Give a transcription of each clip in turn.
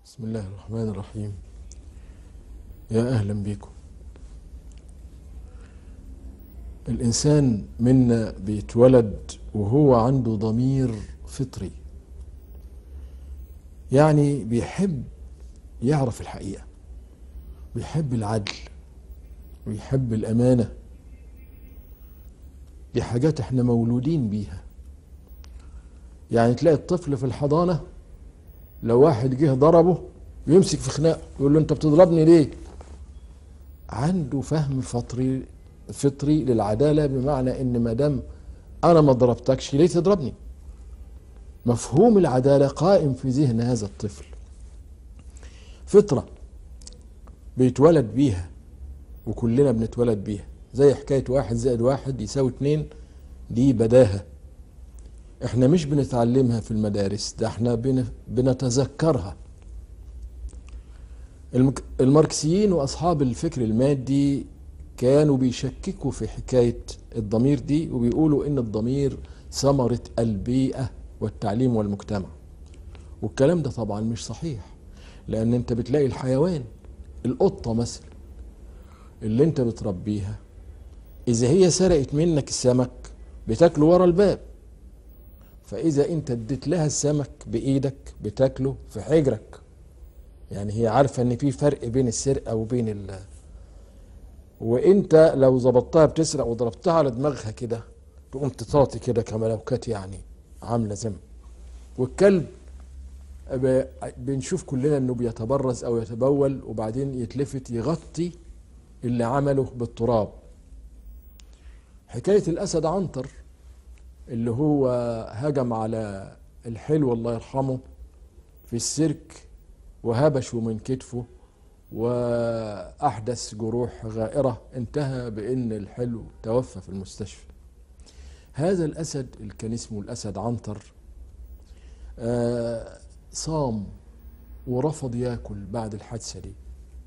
بسم الله الرحمن الرحيم يا أهلا بكم الإنسان منا بيتولد وهو عنده ضمير فطري يعني بيحب يعرف الحقيقة بيحب العدل ويحب الأمانة دي حاجات احنا مولودين بيها يعني تلاقي الطفل في الحضانة لو واحد جه ضربه يمسك في خناقه يقول له انت بتضربني ليه عنده فهم فطري فطري للعداله بمعنى ان ما دام انا ما ضربتكش ليه تضربني مفهوم العداله قائم في ذهن هذا الطفل فطره بيتولد بيها وكلنا بنتولد بيها زي حكايه واحد زائد واحد يساوي اتنين دي بداهه احنا مش بنتعلمها في المدارس ده احنا بن- بنتذكرها المك- الماركسيين واصحاب الفكر المادي كانوا بيشككوا في حكايه الضمير دي وبيقولوا ان الضمير ثمره البيئه والتعليم والمجتمع والكلام ده طبعا مش صحيح لان انت بتلاقي الحيوان القطه مثلا اللي انت بتربيها اذا هي سرقت منك السمك بتاكله ورا الباب فاذا انت اديت لها السمك بايدك بتاكله في حجرك يعني هي عارفه ان في فرق بين السرقه وبين ال وانت لو ظبطتها بتسرق وضربتها على دماغها كده تقوم تطاطي كده كما لو كانت يعني عامله زم والكلب ب- بنشوف كلنا انه بيتبرز او يتبول وبعدين يتلفت يغطي اللي عمله بالتراب حكايه الاسد عنتر اللي هو هجم على الحلو الله يرحمه في السيرك وهبشه من كتفه وأحدث جروح غائرة انتهى بأن الحلو توفى في المستشفى هذا الأسد اللي كان اسمه الأسد عنتر آه، صام ورفض ياكل بعد الحادثة دي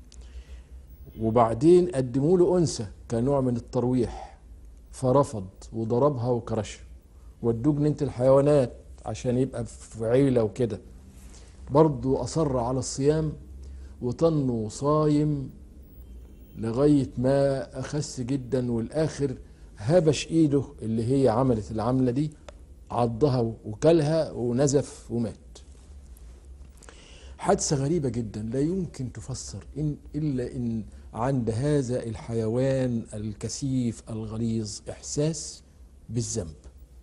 وبعدين قدموا له أنثى كنوع من الترويح فرفض وضربها وكرشها ودوه جنينة الحيوانات عشان يبقى في عيلة وكده برضو أصر على الصيام وطنه صايم لغاية ما أخس جدا والآخر هبش إيده اللي هي عملت العملة دي عضها وكلها ونزف ومات حادثة غريبة جدا لا يمكن تفسر إن إلا إن عند هذا الحيوان الكثيف الغليظ إحساس بالذنب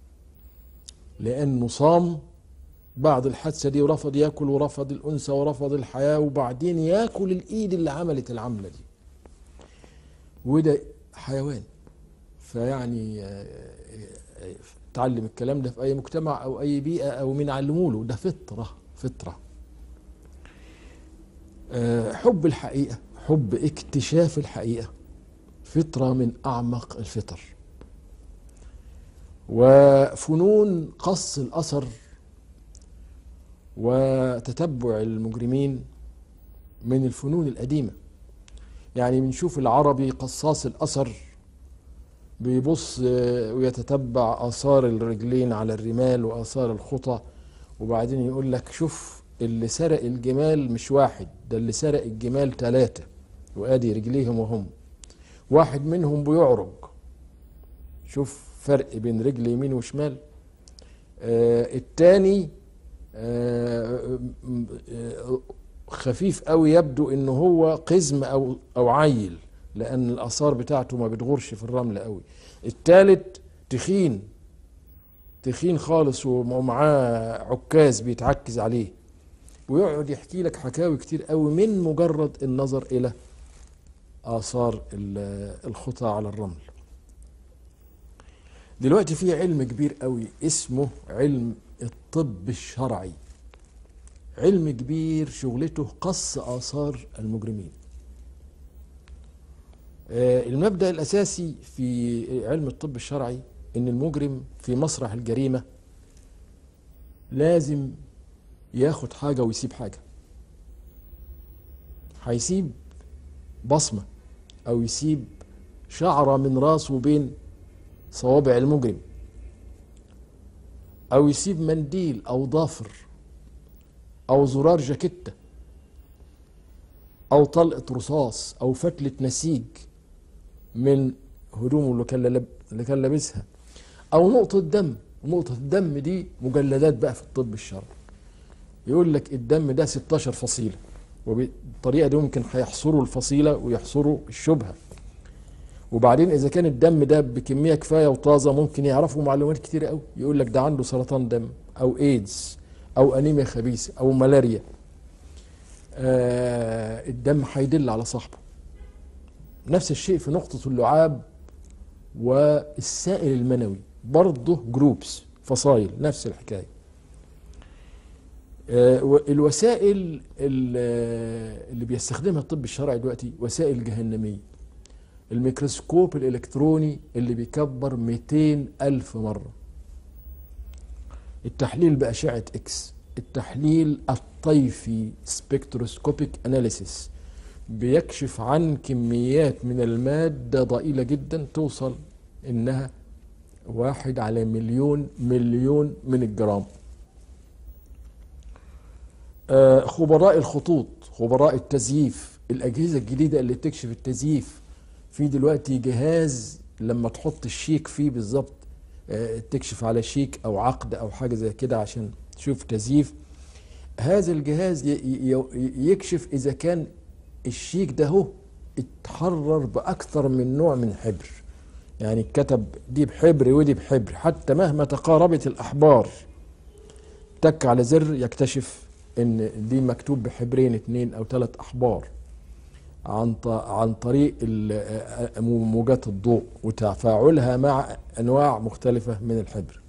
لأنه صام بعد الحادثة دي ورفض ياكل ورفض الأنثى ورفض الحياة وبعدين ياكل الإيد اللي عملت العملة دي وده حيوان فيعني آه، آه، تعلم الكلام ده في أي مجتمع أو أي بيئة أو مين علموا له ده فطرة فطرة آه، حب الحقيقة حب اكتشاف الحقيقة فطرة من أعمق الفطر وفنون قص الأثر وتتبع المجرمين من الفنون القديمة يعني بنشوف العربي قصاص الأثر بيبص آه، ويتتبع آثار الرجلين على الرمال وآثار الخطى وبعدين يقول لك شوف اللي سرق الجمال مش واحد ده اللي سرق الجمال ثلاثة وادي رجليهم وهم واحد منهم بيعرج شوف فرق بين رجل يمين وشمال آه التاني آه م- آه، خفيف قوي يبدو ان هو قزم او او عيل لان الاثار بتاعته ما بتغورش في الرمل قوي التالت تخين تخين خالص ومعاه عكاز بيتعكز عليه ويقعد يحكي لك حكاوي كتير قوي من مجرد النظر الى اثار ال- الخطى على الرمل دلوقتي في علم كبير قوي اسمه علم الطب الشرعي علم كبير شغلته قص آثار المجرمين آه، المبدأ الأساسي في علم الطب الشرعي إن المجرم في مسرح الجريمة لازم ياخد حاجة ويسيب حاجة هيسيب بصمة أو يسيب شعرة من راسه بين صوابع المجرم أو يسيب منديل أو ضافر أو زرار جاكيتة او طلقة رصاص او فتلة نسيج من هدومه اللي كان لاب- اللي كان لابسها او نقطة دم نقطة الدم دي مجلدات بقى في الطب الشرعي يقول لك الدم ده 16 فصيلة وبالطريقة دي ممكن هيحصروا الفصيلة ويحصروا الشبهة وبعدين اذا كان الدم ده بكميه كفايه وطازه ممكن يعرفوا معلومات كتير قوي يقول لك ده عنده سرطان دم او ايدز او انيميا خبيثه او ملاريا آه الدم هيدل على صاحبه نفس الشيء في نقطه اللعاب والسائل المنوي برضه جروبس فصائل نفس الحكايه آه، و- الوسائل ال- اللي بيستخدمها الطب الشرعي دلوقتي وسائل جهنميه الميكروسكوب الإلكتروني اللي بيكبر 200 ألف مرة التحليل بأشعة إكس التحليل الطيفي سبكتروسكوبيك أناليسيس بيكشف عن كميات من المادة ضئيلة جدا توصل إنها واحد على مليون مليون من الجرام آه، خبراء الخطوط خبراء التزييف الأجهزة الجديدة اللي بتكشف التزييف في دلوقتي جهاز لما تحط الشيك فيه بالظبط آه، تكشف على شيك او عقد او حاجه زي كده عشان تشوف تزييف هذا الجهاز ي- ي- يكشف اذا كان الشيك ده هو اتحرر باكثر من نوع من حبر يعني كتب دي بحبر ودي بحبر حتى مهما تقاربت الاحبار تك على زر يكتشف ان دي مكتوب بحبرين اتنين او ثلاث احبار عن ط- عن طريق ال- آه، موجات الضوء وتفاعلها مع انواع مختلفه من الحبر.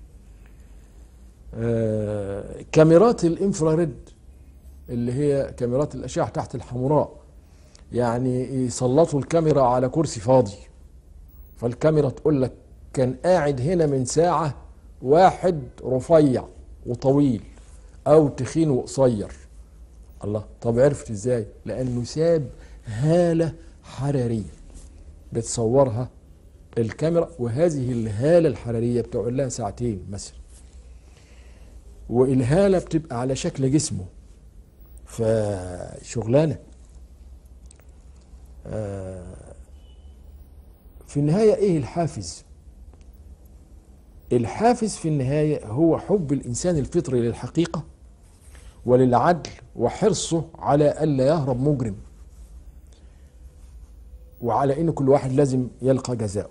آه، كاميرات الانفراريد اللي هي كاميرات الاشعه تحت الحمراء يعني يسلطوا الكاميرا على كرسي فاضي فالكاميرا تقول لك كان قاعد هنا من ساعه واحد رفيع وطويل او تخين وقصير الله طب عرفت ازاي لانه ساب هاله حراريه بتصورها الكاميرا وهذه الهاله الحراريه بتقعد لها ساعتين مثلا والهاله بتبقى على شكل جسمه فشغلانه آه، في النهايه ايه الحافز الحافز في النهايه هو حب الانسان الفطري للحقيقه وللعدل وحرصه على ألا يهرب مجرم وعلى أن كل واحد لازم يلقى جزاؤه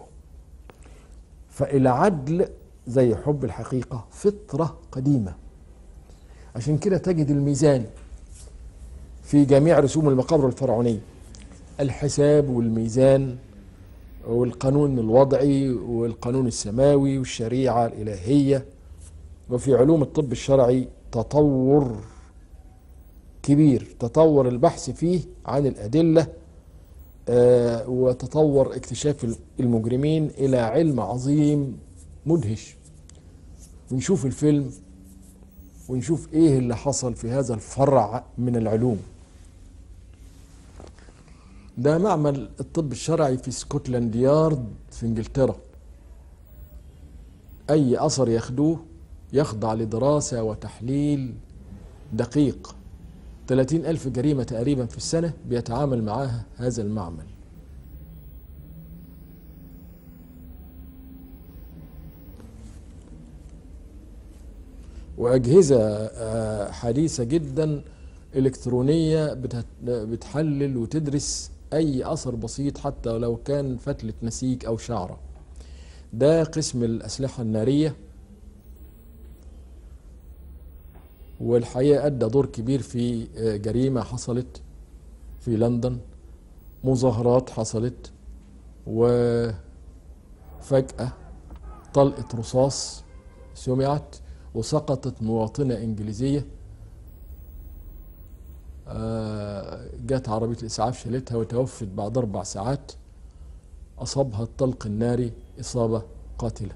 فالعدل زي حب الحقيقة فطرة قديمة عشان كده تجد الميزان في جميع رسوم المقابر الفرعونية الحساب والميزان والقانون الوضعي والقانون السماوي والشريعة الإلهية وفي علوم الطب الشرعي تطور كبير تطور البحث فيه عن الأدلة آه، وتطور اكتشاف المجرمين إلى علم عظيم مدهش ونشوف الفيلم ونشوف ايه اللي حصل في هذا الفرع من العلوم ده معمل الطب الشرعي في سكوتلاند يارد في انجلترا اي اثر ياخدوه يخضع لدراسة وتحليل دقيق 30 ألف جريمة تقريبا في السنة بيتعامل معاها هذا المعمل وأجهزة آه، حديثة جدا إلكترونية بتت- بتحلل وتدرس أي أثر بسيط حتى لو كان فتلة نسيج أو شعرة ده قسم الأسلحة النارية والحقيقة أدى دور كبير في آه، جريمة حصلت في لندن مظاهرات حصلت وفجأة طلقة رصاص سمعت وسقطت مواطنة إنجليزية آه، جت عربية الإسعاف شالتها وتوفت بعد أربع ساعات أصابها الطلق الناري إصابة قاتلة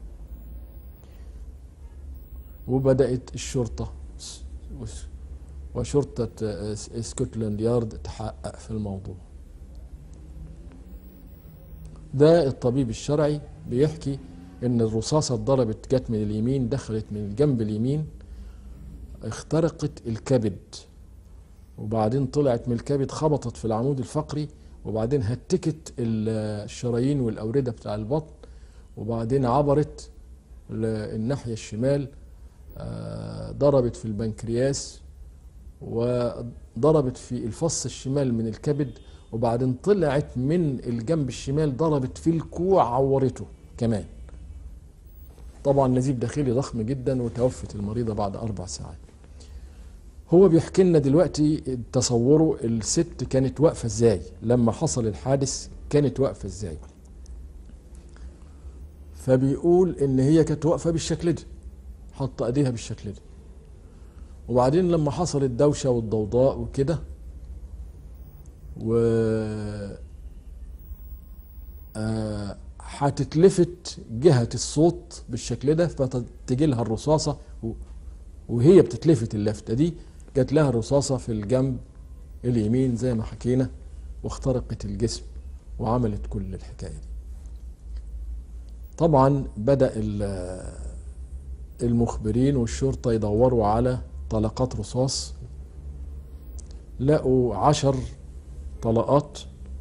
وبدأت الشرطة س- وس- وشرطة آه، س- سكوتلاند يارد تحقق في الموضوع ده الطبيب الشرعي بيحكي ان الرصاصة اتضربت جت من اليمين دخلت من الجنب اليمين اخترقت الكبد وبعدين طلعت من الكبد خبطت في العمود الفقري وبعدين هتكت الشرايين والأوردة بتاع البطن وبعدين عبرت الناحية الشمال آه، ضربت في البنكرياس وضربت في الفص الشمال من الكبد وبعدين طلعت من الجنب الشمال ضربت في الكوع عورته كمان طبعا نزيف داخلي ضخم جدا وتوفت المريضة بعد أربع ساعات هو بيحكي لنا دلوقتي تصوره الست كانت واقفة ازاي لما حصل الحادث كانت واقفة ازاي فبيقول ان هي كانت واقفة بالشكل ده حاطة ايديها بالشكل ده وبعدين لما حصل الدوشة والضوضاء وكده و آه، هتتلفت جهة الصوت بالشكل ده فتجي لها الرصاصة وهي بتتلفت اللفتة دي جات لها الرصاصة في الجنب اليمين زي ما حكينا واخترقت الجسم وعملت كل الحكاية دي طبعا بدأ المخبرين والشرطة يدوروا على طلقات رصاص لقوا عشر طلقات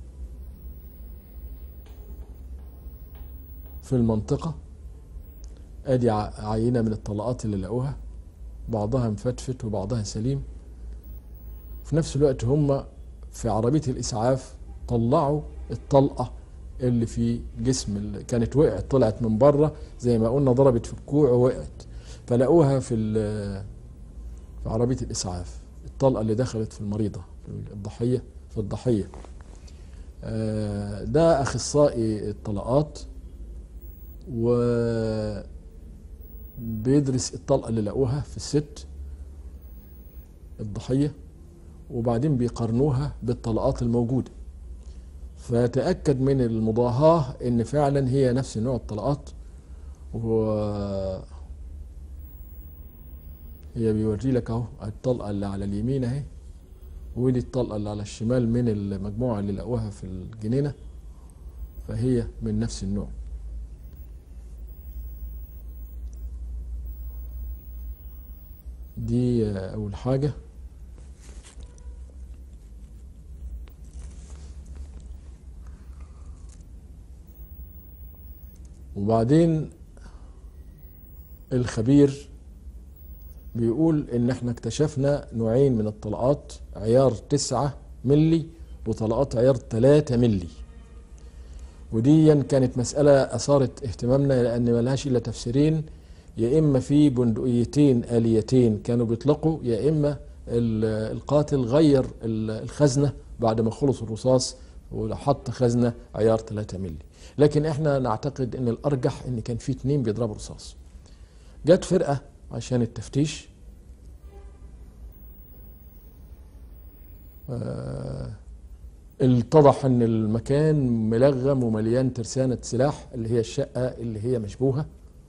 في المنطقة ادي عينة من الطلقات اللي لقوها بعضها مفتفت وبعضها سليم في نفس الوقت هم في عربية الإسعاف طلعوا الطلقة اللي في جسم اللي كانت وقعت طلعت من بره زي ما قلنا ضربت في الكوع ووقعت فلقوها في في عربية الإسعاف الطلقة اللي دخلت في المريضة في الضحية في الضحية آه، ده أخصائي الطلقات و بيدرس الطلقة اللي لقوها في الست الضحية وبعدين بيقارنوها بالطلقات الموجودة فتأكد من المضاهاة ان فعلا هي نفس نوع الطلقات و هي بيوري لك اهو الطلقة اللي على اليمين اهي ودي الطلقة اللي على الشمال من المجموعة اللي لقوها في الجنينة فهي من نفس النوع دي أول حاجة وبعدين الخبير بيقول ان احنا اكتشفنا نوعين من الطلقات عيار تسعة ملي وطلقات عيار تلاتة ملي ودي كانت مسألة أثارت اهتمامنا لأن ملهاش إلا تفسيرين يا إما في بندقيتين آليتين كانوا بيطلقوا يا إما القاتل غير الخزنة بعد ما خلص الرصاص وحط خزنة عيار 3 ملي لكن احنا نعتقد ان الارجح ان كان في اتنين بيضربوا رصاص جت فرقة عشان التفتيش اه اتضح ان المكان ملغم ومليان ترسانة سلاح اللي هي الشقة اللي هي مشبوهة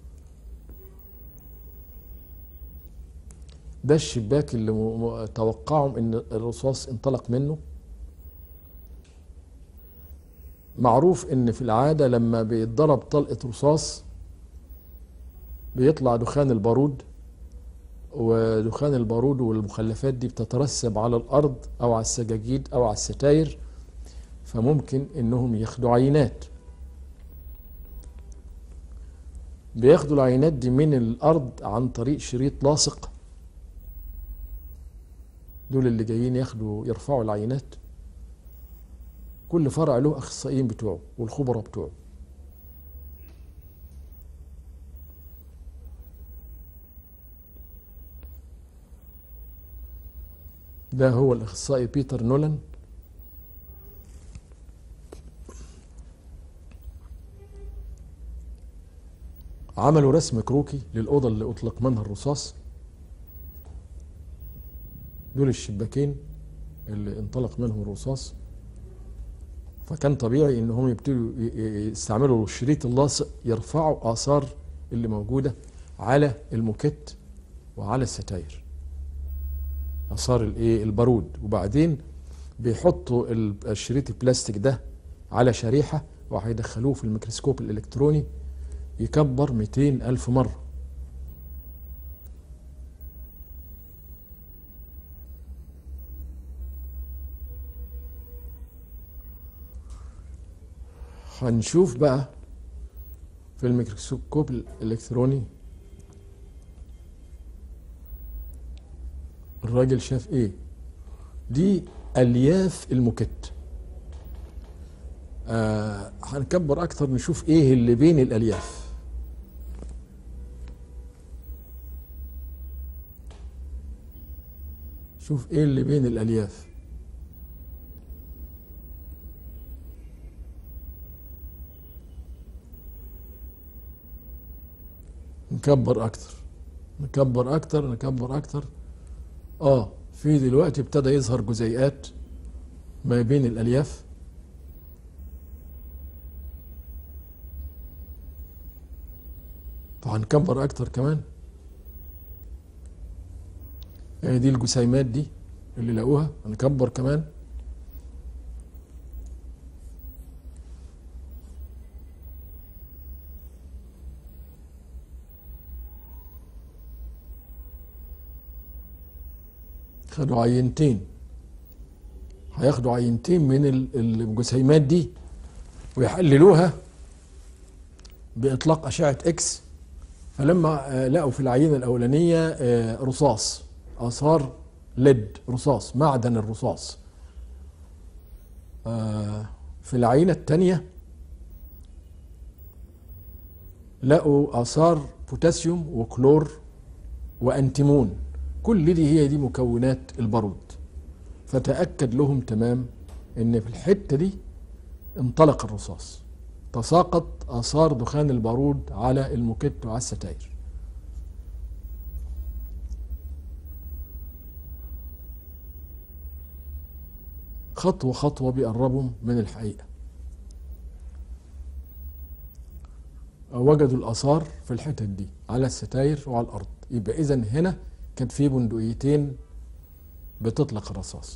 ده الشباك اللي توقعهم ان الرصاص انطلق منه معروف ان في العادة لما بيتضرب طلقة رصاص بيطلع دخان البارود ودخان البارود والمخلفات دي بتترسب على الارض او على السجاجيد او على الستاير فممكن انهم ياخدوا عينات بياخدوا العينات دي من الارض عن طريق شريط لاصق دول اللي جايين ياخدوا يرفعوا العينات كل فرع له اخصائيين بتوعه والخبراء بتوعه ده هو الاخصائي بيتر نولان عملوا رسم كروكي للأوضة اللي أطلق منها الرصاص دول الشباكين اللي انطلق منهم الرصاص فكان طبيعي ان هم يبتدوا يستعملوا الشريط اللاصق يرفعوا اثار اللي موجوده على الموكيت وعلى الستاير اثار الايه البارود وبعدين بيحطوا الشريط البلاستيك ده على شريحه وهيدخلوه في الميكروسكوب الالكتروني يكبر 200 الف مره هنشوف بقى في الميكروسكوب الإلكتروني الراجل شاف ايه دي الياف الموكيت آه هنكبر اكتر نشوف ايه اللي بين الالياف شوف ايه اللي بين الالياف نكبر اكتر نكبر اكتر نكبر اكتر اه في دلوقتي ابتدى يظهر جزيئات ما بين الالياف فهنكبر اكتر كمان يعني دي الجسيمات دي اللي لقوها هنكبر كمان خدوا عينتين هياخدوا عينتين من ال- الجسيمات دي ويحللوها بإطلاق أشعة إكس فلما آه، لقوا في العينة الأولانية آه، رصاص آثار ليد رصاص معدن الرصاص آه، في العينة الثانية لقوا آثار بوتاسيوم وكلور وأنتيمون كل دي هي دي مكونات البارود فتأكد لهم تمام ان في الحتة دي انطلق الرصاص تساقط آثار دخان البارود على الموكيت وعلى الستاير خطوة خطوة بيقربوا من الحقيقة وجدوا الآثار في الحتت دي على الستاير وعلى الأرض يبقى إذا هنا كانت في بندقيتين بتطلق الرصاص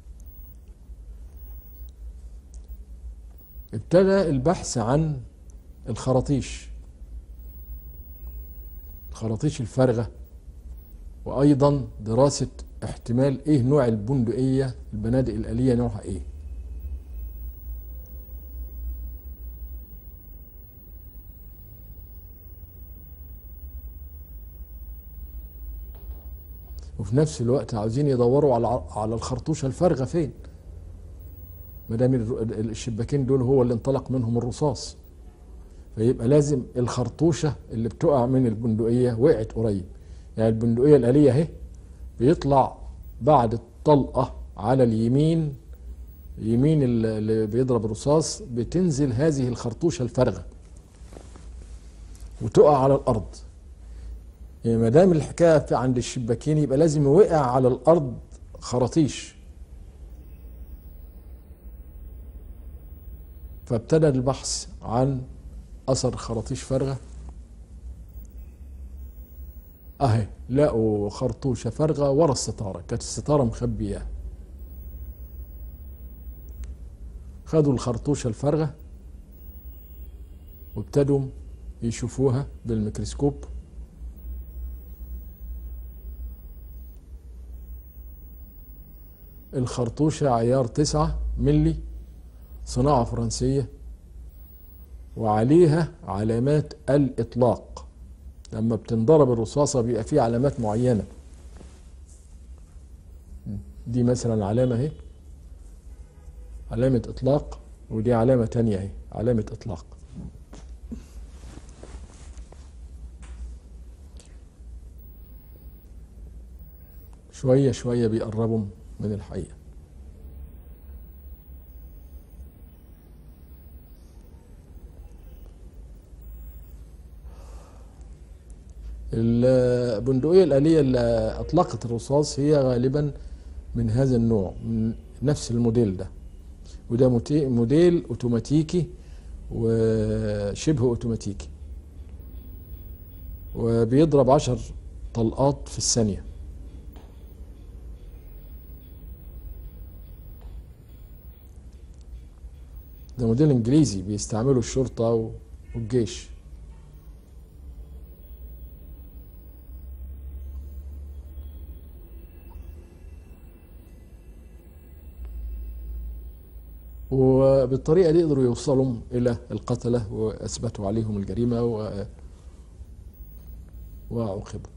ابتدى البحث عن الخراطيش الخراطيش الفارغة وأيضا دراسة احتمال إيه نوع البندقية البنادق الآلية نوعها إيه وفي نفس الوقت عاوزين يدوروا على على الخرطوشه الفارغه فين ما دام الر- الشباكين دول هو اللي انطلق منهم الرصاص فيبقى لازم الخرطوشه اللي بتقع من البندقيه وقعت قريب يعني البندقيه الاليه اهي بيطلع بعد الطلقه على اليمين يمين ال- اللي بيضرب الرصاص بتنزل هذه الخرطوشه الفارغه وتقع على الارض يعني ما دام الحكايه في عند الشباكين يبقى لازم وقع على الارض خراطيش فابتدى البحث عن اثر خراطيش فارغه اهي لقوا خرطوشه فارغه ورا الستاره كانت الستاره مخبياها خدوا الخرطوشه الفارغه وابتدوا يشوفوها بالميكروسكوب الخرطوشة عيار تسعة ملي صناعة فرنسية وعليها علامات الإطلاق لما بتنضرب الرصاصة بيبقى فيه علامات معينة دي مثلا علامة اهي علامة إطلاق ودي علامة تانية اهي علامة إطلاق شوية شوية بيقربوا من الحقيقة البندقية الآلية اللي أطلقت الرصاص هي غالبا من هذا النوع من نفس الموديل ده وده موتي- موديل اوتوماتيكي وشبه اوتوماتيكي وبيضرب عشر طلقات في الثانية ده موديل انجليزي بيستعمله الشرطة والجيش وبالطريقة دي قدروا يوصلوا إلى القتلة وأثبتوا عليهم الجريمة و... وعوقبوا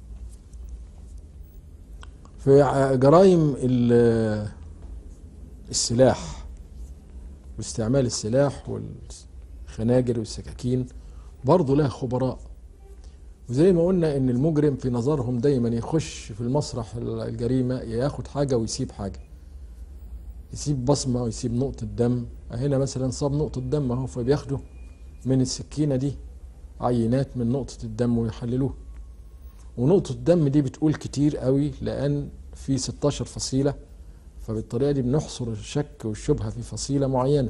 في ع- جرائم ال- السلاح واستعمال السلاح والخناجر والسكاكين برضه لها خبراء وزي ما قلنا ان المجرم في نظرهم دايما يخش في المسرح الجريمة ياخد حاجة ويسيب حاجة يسيب بصمة ويسيب نقطة دم هنا مثلا صاب نقطة دم اهو فبياخدوا من السكينة دي عينات من نقطة الدم ويحللوها ونقطة الدم دي بتقول كتير قوي لأن في 16 فصيلة فبالطريقة دي بنحصر الشك والشبهة في فصيلة معينة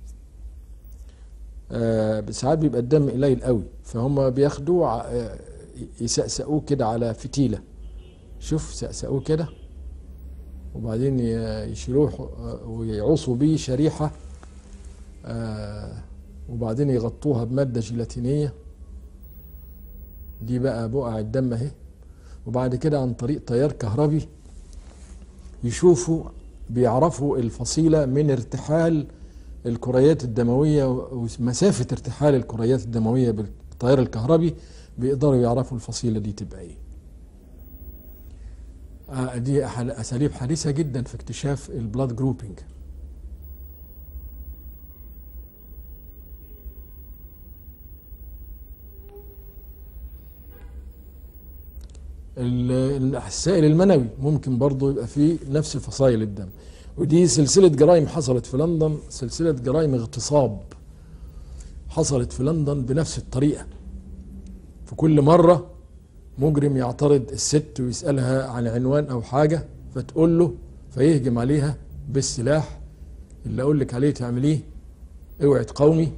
آه ساعات بيبقى الدم قليل قوي فهم بياخدوه ع- آه، يسقسقوه كده على فتيلة شوف سقسقوه كده وبعدين ي- يشيلوه آه، ويعصوا بيه شريحة آه وبعدين يغطوها بمادة جيلاتينية دي بقى بقع الدم اهي وبعد كده عن طريق تيار كهربي يشوفوا بيعرفوا الفصيلة من ارتحال الكريات الدموية ومسافة ارتحال الكريات الدموية بالتيار الكهربي بيقدروا يعرفوا الفصيلة دي تبقى ايه آه، دي أح- أساليب حديثة جدا في اكتشاف البلاد جروبينج ال- السائل المنوي ممكن برضه يبقى فيه نفس فصائل الدم ودي سلسلة جرائم حصلت في لندن سلسلة جرائم اغتصاب حصلت في لندن بنفس الطريقة في كل مرة مجرم يعترض الست ويسألها عن عنوان أو حاجة فتقول له فيهجم عليها بالسلاح اللي أقول لك عليه تعمليه اوعي تقاومي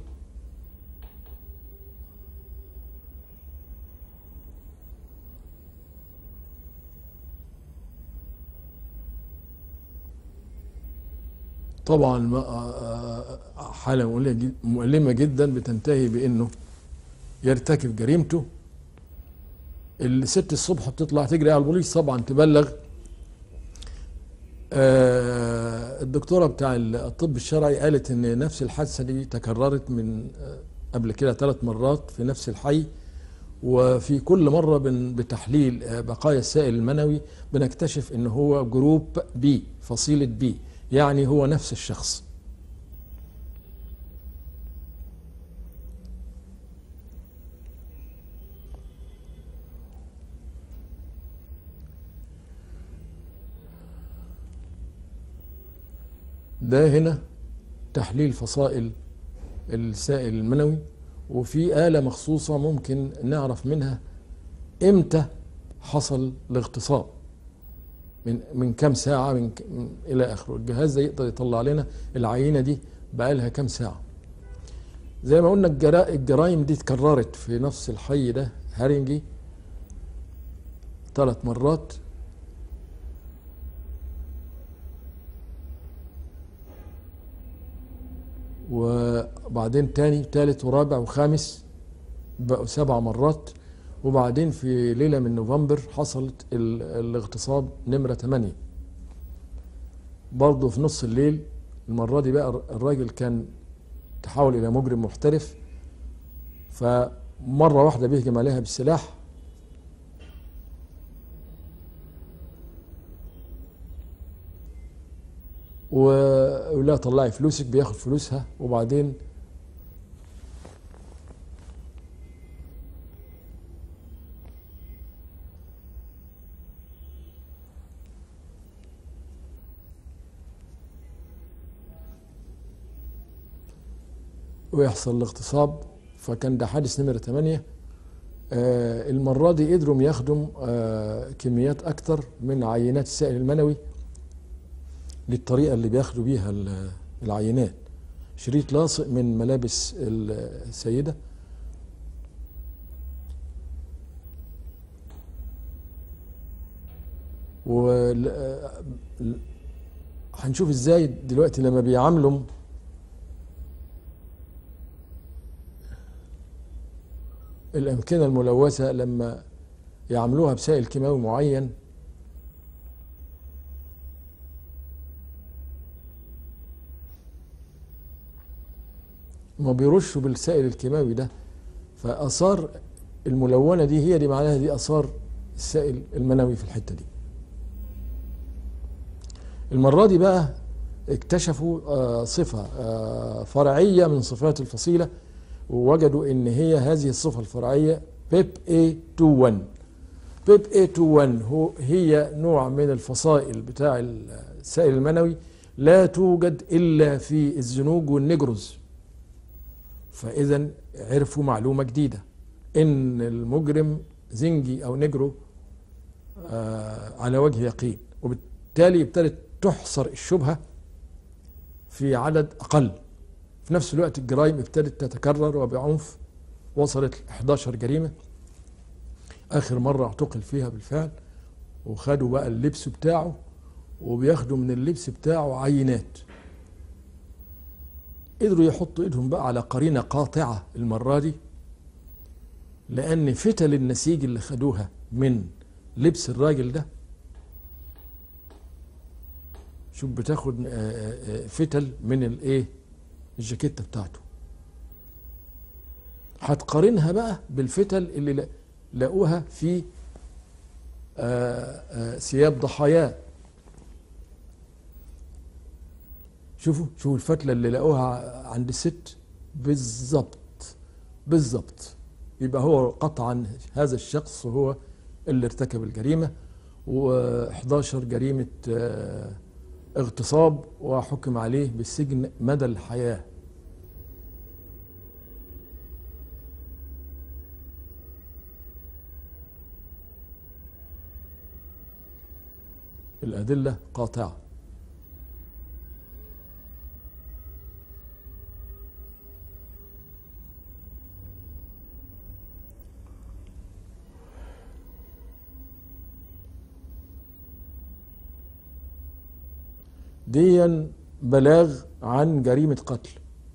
طبعا ما- آه، آه، حالة مؤلمة جد- مؤلمة جدا بتنتهي بأنه يرتكب جريمته الست الصبح بتطلع تجري على البوليس طبعا تبلغ آه، الدكتورة بتاع الطب الشرعي قالت ان نفس الحادثة دي تكررت من آه، قبل كده ثلاث مرات في نفس الحي وفي كل مرة بن- بتحليل آه، بقايا السائل المنوي بنكتشف ان هو جروب بي فصيلة بي يعني هو نفس الشخص ده هنا تحليل فصائل السائل المنوي وفي آلة مخصوصة ممكن نعرف منها امتى حصل الاغتصاب من من كام ساعة من, ك- من إلى آخره الجهاز ده يقدر يطلع لنا العينة دي بقالها كام ساعة زي ما قلنا الجرا- الجرائم دي اتكررت في نفس الحي ده هارنجي ثلاث مرات وبعدين تاني تالت ورابع وخامس بقوا سبع مرات وبعدين في ليلة من نوفمبر حصلت ال- الاغتصاب نمرة 8 برضه في نص الليل المرة دي بقى الراجل كان تحول إلى مجرم محترف فمرة واحدة بيهجم عليها بالسلاح ويقول لها طلعي فلوسك بياخد فلوسها وبعدين ويحصل الاغتصاب فكان ده حادث نمرة 8 آه المرة دي قدروا ياخدوا آه كميات أكتر من عينات السائل المنوي للطريقة اللي بياخدوا بيها ال- العينات شريط لاصق من ملابس السيدة و هنشوف ازاي دلوقتي لما بيعاملوا الأمكنة الملوثة لما يعملوها بسائل كيماوي معين ما بيرشوا بالسائل الكيماوي ده فاثار الملونه دي هي دي معناها دي اثار السائل المنوي في الحته دي المره دي بقى اكتشفوا آه، صفه آه، فرعيه من صفات الفصيله ووجدوا ان هي هذه الصفه الفرعيه بيب A21 بيب A21 هو هي نوع من الفصائل بتاع السائل المنوي لا توجد الا في الزنوج والنجرز فاذا عرفوا معلومه جديده ان المجرم زنجي او نجرو آه على وجه يقين وبالتالي ابتدت تحصر الشبهه في عدد اقل في نفس الوقت الجرائم ابتدت تتكرر وبعنف وصلت 11 جريمه اخر مره اعتقل فيها بالفعل وخدوا بقى اللبس بتاعه وبياخدوا من اللبس بتاعه عينات قدروا يحطوا ايدهم بقى على قرينه قاطعه المره دي لان فتل النسيج اللي خدوها من لبس الراجل ده شوف بتاخد آه، آه، آه، فتل من الايه الجاكيته بتاعته هتقارنها بقى بالفتل اللي لا- لقوها في آه، آه، ثياب ضحاياه شوفوا شوفوا الفتلة اللي لقوها عند الست بالظبط بالظبط يبقى هو قطعا هذا الشخص هو اللي ارتكب الجريمة و11 جريمة آه، اغتصاب وحكم عليه بالسجن مدى الحياة الأدلة قاطعة ديا بلاغ عن جريمة قتل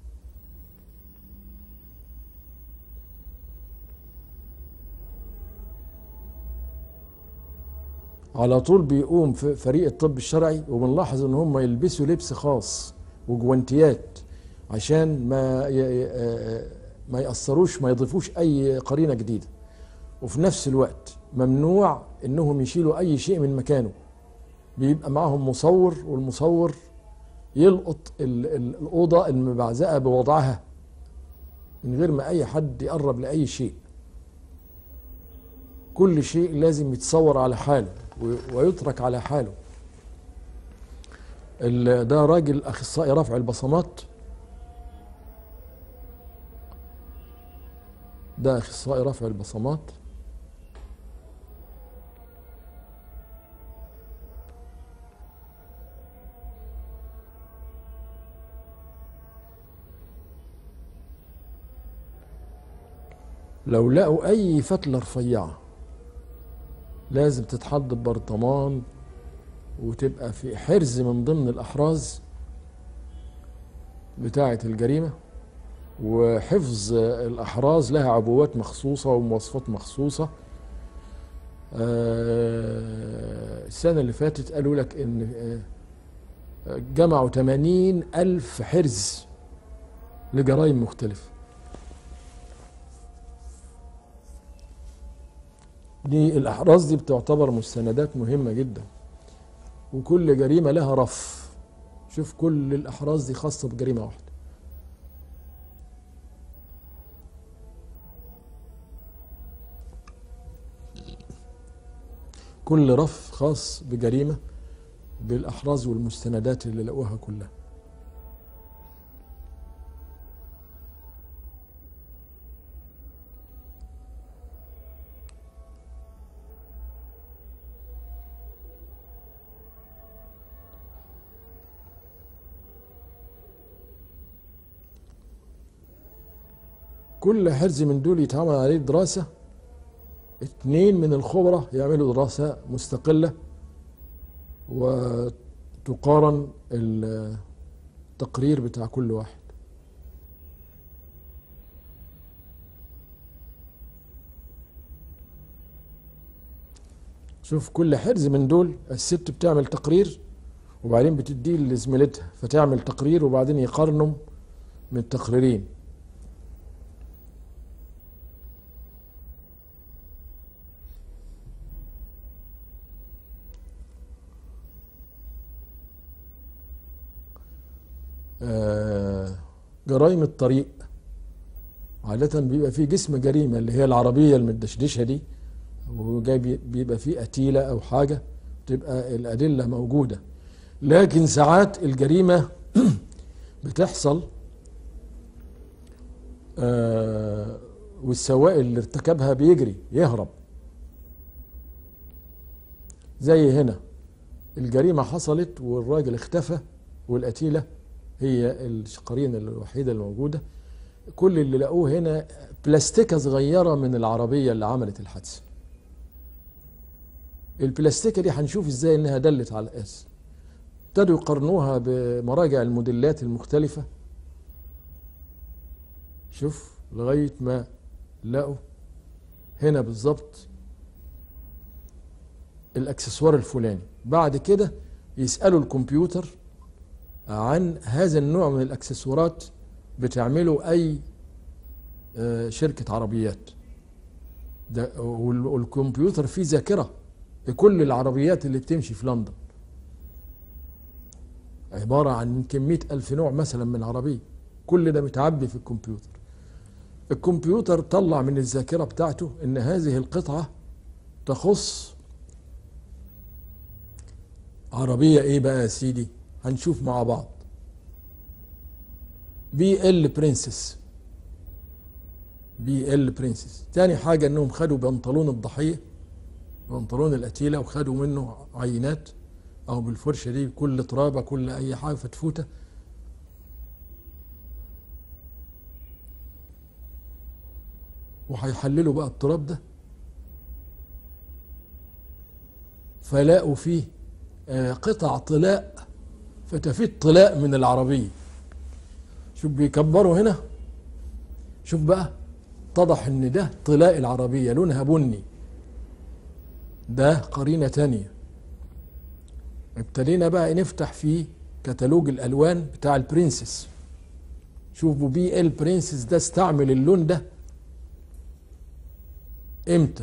على طول بيقوم في فريق الطب الشرعي وبنلاحظ ان هم يلبسوا لبس خاص وجوانتيات عشان ما ي- ي- ما يأثروش ما يضيفوش اي قرينة جديدة وفي نفس الوقت ممنوع انهم يشيلوا اي شيء من مكانه بيبقى معاهم مصور والمصور يلقط ال- ال- الأوضة المبعزقة بوضعها من غير ما أي حد يقرب لأي شيء كل شيء لازم يتصور على حاله و- ويترك على حاله ال- ده راجل أخصائي رفع البصمات ده أخصائي رفع البصمات لو لقوا اي فتلة رفيعة لازم تتحط ببرطمان وتبقى في حرز من ضمن الاحراز بتاعة الجريمة وحفظ الاحراز لها عبوات مخصوصة ومواصفات مخصوصة آه، السنة اللي فاتت قالوا لك ان آه، جمعوا 80 ألف حرز لجرائم مختلفة دي الأحراز دي بتعتبر مستندات مهمة جدا وكل جريمة لها رف شوف كل الأحراز دي خاصة بجريمة واحدة كل رف خاص بجريمة بالأحراز والمستندات اللي لقوها كلها كل حرز من دول يتعمل عليه دراسة اتنين من الخبراء يعملوا دراسة مستقلة وتقارن التقرير بتاع كل واحد شوف كل حرز من دول الست بتعمل تقرير وبعدين بتديه لزميلتها فتعمل تقرير وبعدين يقارنوا من التقريرين آه، جرائم الطريق عادة بيبقى فيه جسم جريمة اللي هي العربية المدشدشة دي وجاي بي- بيبقى فيه قتيلة أو حاجة تبقى الأدلة موجودة لكن ساعات الجريمة بتحصل آه، والسواق اللي ارتكبها بيجري يهرب زي هنا الجريمة حصلت والراجل اختفى والقتيلة هي القرينة الوحيدة الموجودة كل اللي لقوه هنا بلاستيكة صغيرة من العربية اللي عملت الحادثة البلاستيكة دي هنشوف ازاي انها دلت على القاس ابتدوا يقارنوها بمراجع الموديلات المختلفة شوف لغاية ما لقوا هنا بالظبط الاكسسوار الفلاني بعد كده يسألوا الكمبيوتر عن هذا النوع من الاكسسوارات بتعمله اي آه، شركة عربيات ده وال- والكمبيوتر فيه ذاكرة لكل العربيات اللي بتمشي في لندن عبارة عن كمية ألف نوع مثلا من عربية كل ده متعبي في الكمبيوتر الكمبيوتر طلع من الذاكرة بتاعته ان هذه القطعة تخص عربية ايه بقى يا سيدي هنشوف مع بعض بي ال برنسس بي ال برنسس تاني حاجة انهم خدوا بنطلون الضحية بنطلون القتيلة وخدوا منه عينات او بالفرشة دي كل ترابة كل اي حاجة فتفوتة وهيحللوا بقى التراب ده فلاقوا فيه آه، قطع طلاء فتفيت طلاء من العربية شوف بيكبروا هنا شوف بقى اتضح ان ده طلاء العربية لونها بني ده قرينة تانية ابتدينا بقى نفتح في كتالوج الالوان بتاع البرنسس شوفوا بي ال برنسس ده استعمل اللون ده امتى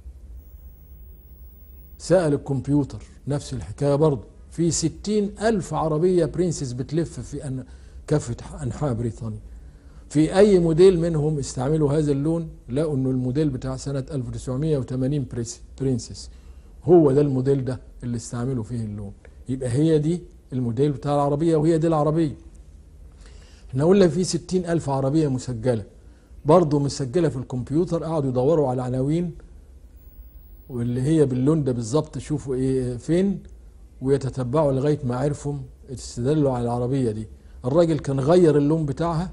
سأل الكمبيوتر نفس الحكاية برضه في ستين ألف عربية برنسس بتلف في أن كافة أنحاء بريطانيا في أي موديل منهم استعملوا هذا اللون لقوا أنه الموديل بتاع سنة 1980 بريس- برنسس هو ده الموديل ده اللي استعملوا فيه اللون يبقى هي دي الموديل بتاع العربية وهي دي العربية احنا قلنا في ستين ألف عربية مسجلة برضه مسجلة في الكمبيوتر قعدوا يدوروا على عناوين واللي هي باللون ده بالظبط شوفوا ايه فين ويتتبعوا لغايه ما عرفوا استدلوا على العربيه دي الراجل كان غير اللون بتاعها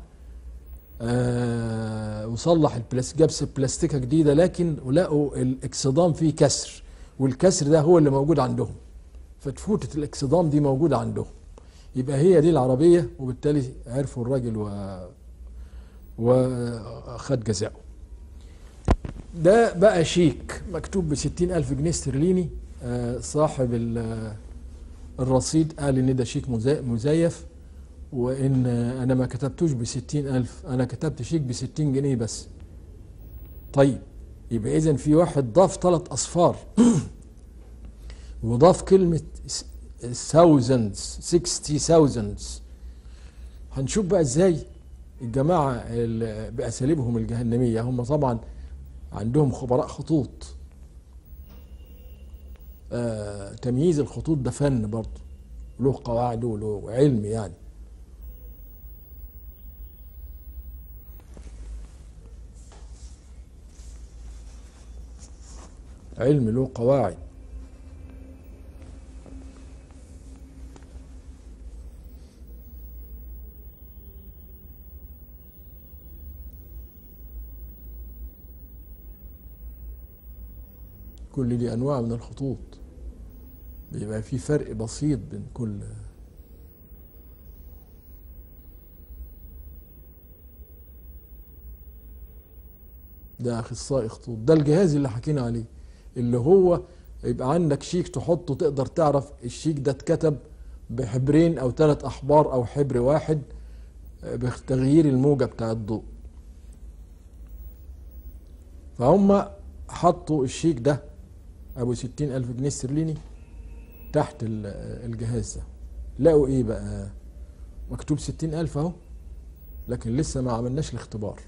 آه وصلح البلاس جاب بلاستيكه جديده لكن ولقوا الاكسدام فيه كسر والكسر ده هو اللي موجود عندهم فتفوتة الاكسدام دي موجوده عندهم يبقى هي دي العربيه وبالتالي عرفوا الراجل و وخد جزاؤه ده بقى شيك مكتوب بستين ألف جنيه استرليني آه، صاحب ال- الرصيد قال إن ده شيك مزا- مزيف وإن آه، أنا ما كتبتوش بستين ألف أنا كتبت شيك بستين جنيه بس طيب يبقى إذا في واحد ضاف ثلاث أصفار وضاف كلمة thousands 60 thousands هنشوف بقى ازاي الجماعة ال- بأساليبهم الجهنمية هم طبعا عندهم خبراء خطوط آه تمييز الخطوط ده فن برضه له قواعد وله علم يعني علم له قواعد كل دي انواع من الخطوط بيبقى في فرق بسيط بين كل ده اخصائي خطوط ده الجهاز اللي حكينا عليه اللي هو يبقى عندك شيك تحطه تقدر تعرف الشيك ده اتكتب بحبرين او ثلاث احبار او حبر واحد آه، بتغيير الموجة بتاع الضوء فهم حطوا الشيك ده ابو ستين الف جنيه استرليني تحت ال- الجهاز ده لقوا ايه بقى مكتوب ستين ألف أهو لكن لسه ما عملناش الاختبار